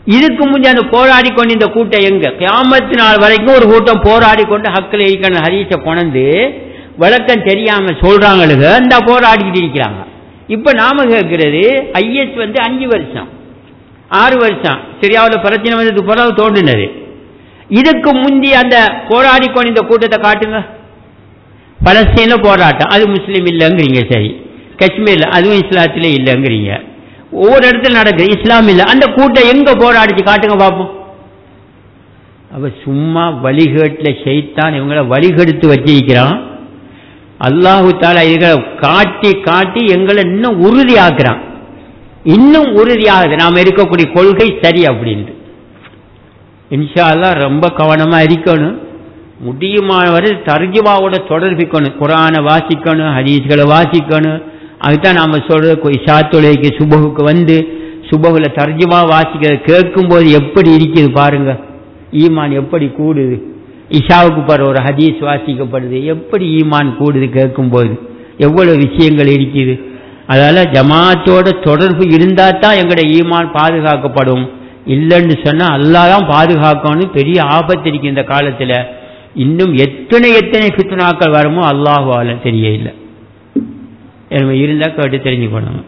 இதுக்கு முந்தி அந்த போராடி கொண்டு இந்த கூட்டம் எங்க கியாமத்து நாள் வரைக்கும் ஒரு கூட்டம் போராடி கொண்டு ஹக்கில் ஈக்கணும் ஹரீஸை கொண்டு விளக்கம் தெரியாம சொல்றாங்களுக்கு அந்த போராடிக்கிட்டு இருக்கிறாங்க இப்ப நாம கேட்கிறது ஐஎஸ் வந்து அஞ்சு வருஷம் ஆறு வருஷம் சரியாவில் பிரச்சனை வந்ததுக்கு பிறகு தோன்றினது இதுக்கு முந்தி அந்த போராடி கொண்டு இந்த கூட்டத்தை காட்டுங்க பலஸ்தீன்ல போராட்டம் அது முஸ்லீம் இல்லைங்கிறீங்க சரி காஷ்மீர்ல அதுவும் இஸ்லாத்திலே இல்லைங்கிறீங்க ஒவ்வொரு இடத்துல நடக்குது இஸ்லாம் இல்லை அந்த கூட்டம் எங்க போராடிச்சு காட்டுங்க பார்ப்போம் அவ சும்மா வழிகேட்டில் செய்தான் இவங்கள வழிகெடுத்து வச்சிருக்கிறான் அல்லாஹு தாலா இதுகளை காட்டி காட்டி எங்களை இன்னும் உறுதியாக்குறான் இன்னும் உறுதியாகுது நாம் இருக்கக்கூடிய கொள்கை சரி அப்படின்ட்டு இன்ஷா அல்லாஹ் ரொம்ப கவனமா இருக்கணும் முடியுமானவரை தர்ஜுமாவோட தொடர்பிக்கணும் குரானை வாசிக்கணும் ஹதீஸ்களை வாசிக்கணும் அதுதான் நாம் சொல்றது இஷாத்துளைக்கு சுபகுக்கு வந்து சுபகுல தர்ஜுமா வாசிக்கிறது கேட்கும்போது எப்படி இருக்குது பாருங்க ஈமான் எப்படி கூடுது இஷாவுக்கு போகிற ஒரு ஹதீஸ் வாசிக்கப்படுது எப்படி ஈமான் கூடுது கேட்கும்போது எவ்வளவு விஷயங்கள் இருக்குது அதால ஜமாத்தோட தொடர்பு இருந்தால் தான் எங்களோட ஈமான் பாதுகாக்கப்படும் இல்லைன்னு சொன்னால் அல்லாஹ் தான் பாதுகாக்கணும்னு பெரிய ஆபத்து இருக்கு இந்த காலத்தில் இன்னும் எத்தனை எத்தனை ஃபித்னாக்கள் வருமோ அல்லாஹுவால தெரிய இல்லை நம்ம இருந்தால் கேட்டு தெரிஞ்சுக்கணும்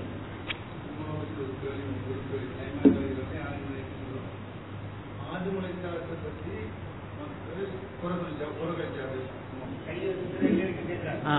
ஆ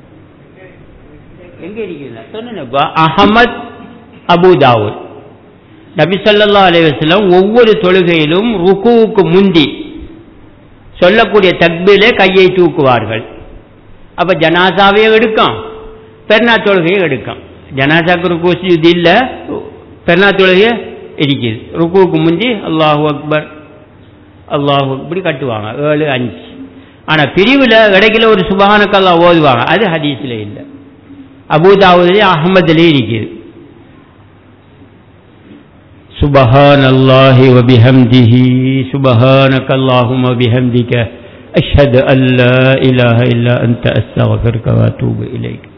எங்க இருக்கிறீங்களா சொன்னேன்ப்பா அகமத் அபுதாவூத் நபி சொல்லா அலைவசலம் ஒவ்வொரு தொழுகையிலும் ருக்குவுக்கு முந்தி சொல்லக்கூடிய தக்பிலே கையை தூக்குவார்கள் அப்ப ஜனாசாவே எடுக்கும் பெருநா தொழுகையை எடுக்கும் ஜனாசாக்கு ருக்கு இது இல்லை பெருநா தொழுகையை இருக்குது ருக்குவுக்கு முந்தி அல்லாஹு அக்பர் அல்லாஹு இப்படி கட்டுவாங்க ஏழு அஞ்சு ஆனா பிரிவில் இடைக்கில ஒரு சுபகானக்கல்லா ஓதுவாங்க அது ஹதீஸ்ல இல்லை அபுதாவுதுலேயே அகமதுலேயே இருக்குது سبحان الله وبحمده سبحانك اللهم وبحمدك أشهد أن لا إله إلا أنت أستغفرك وأتوب إليك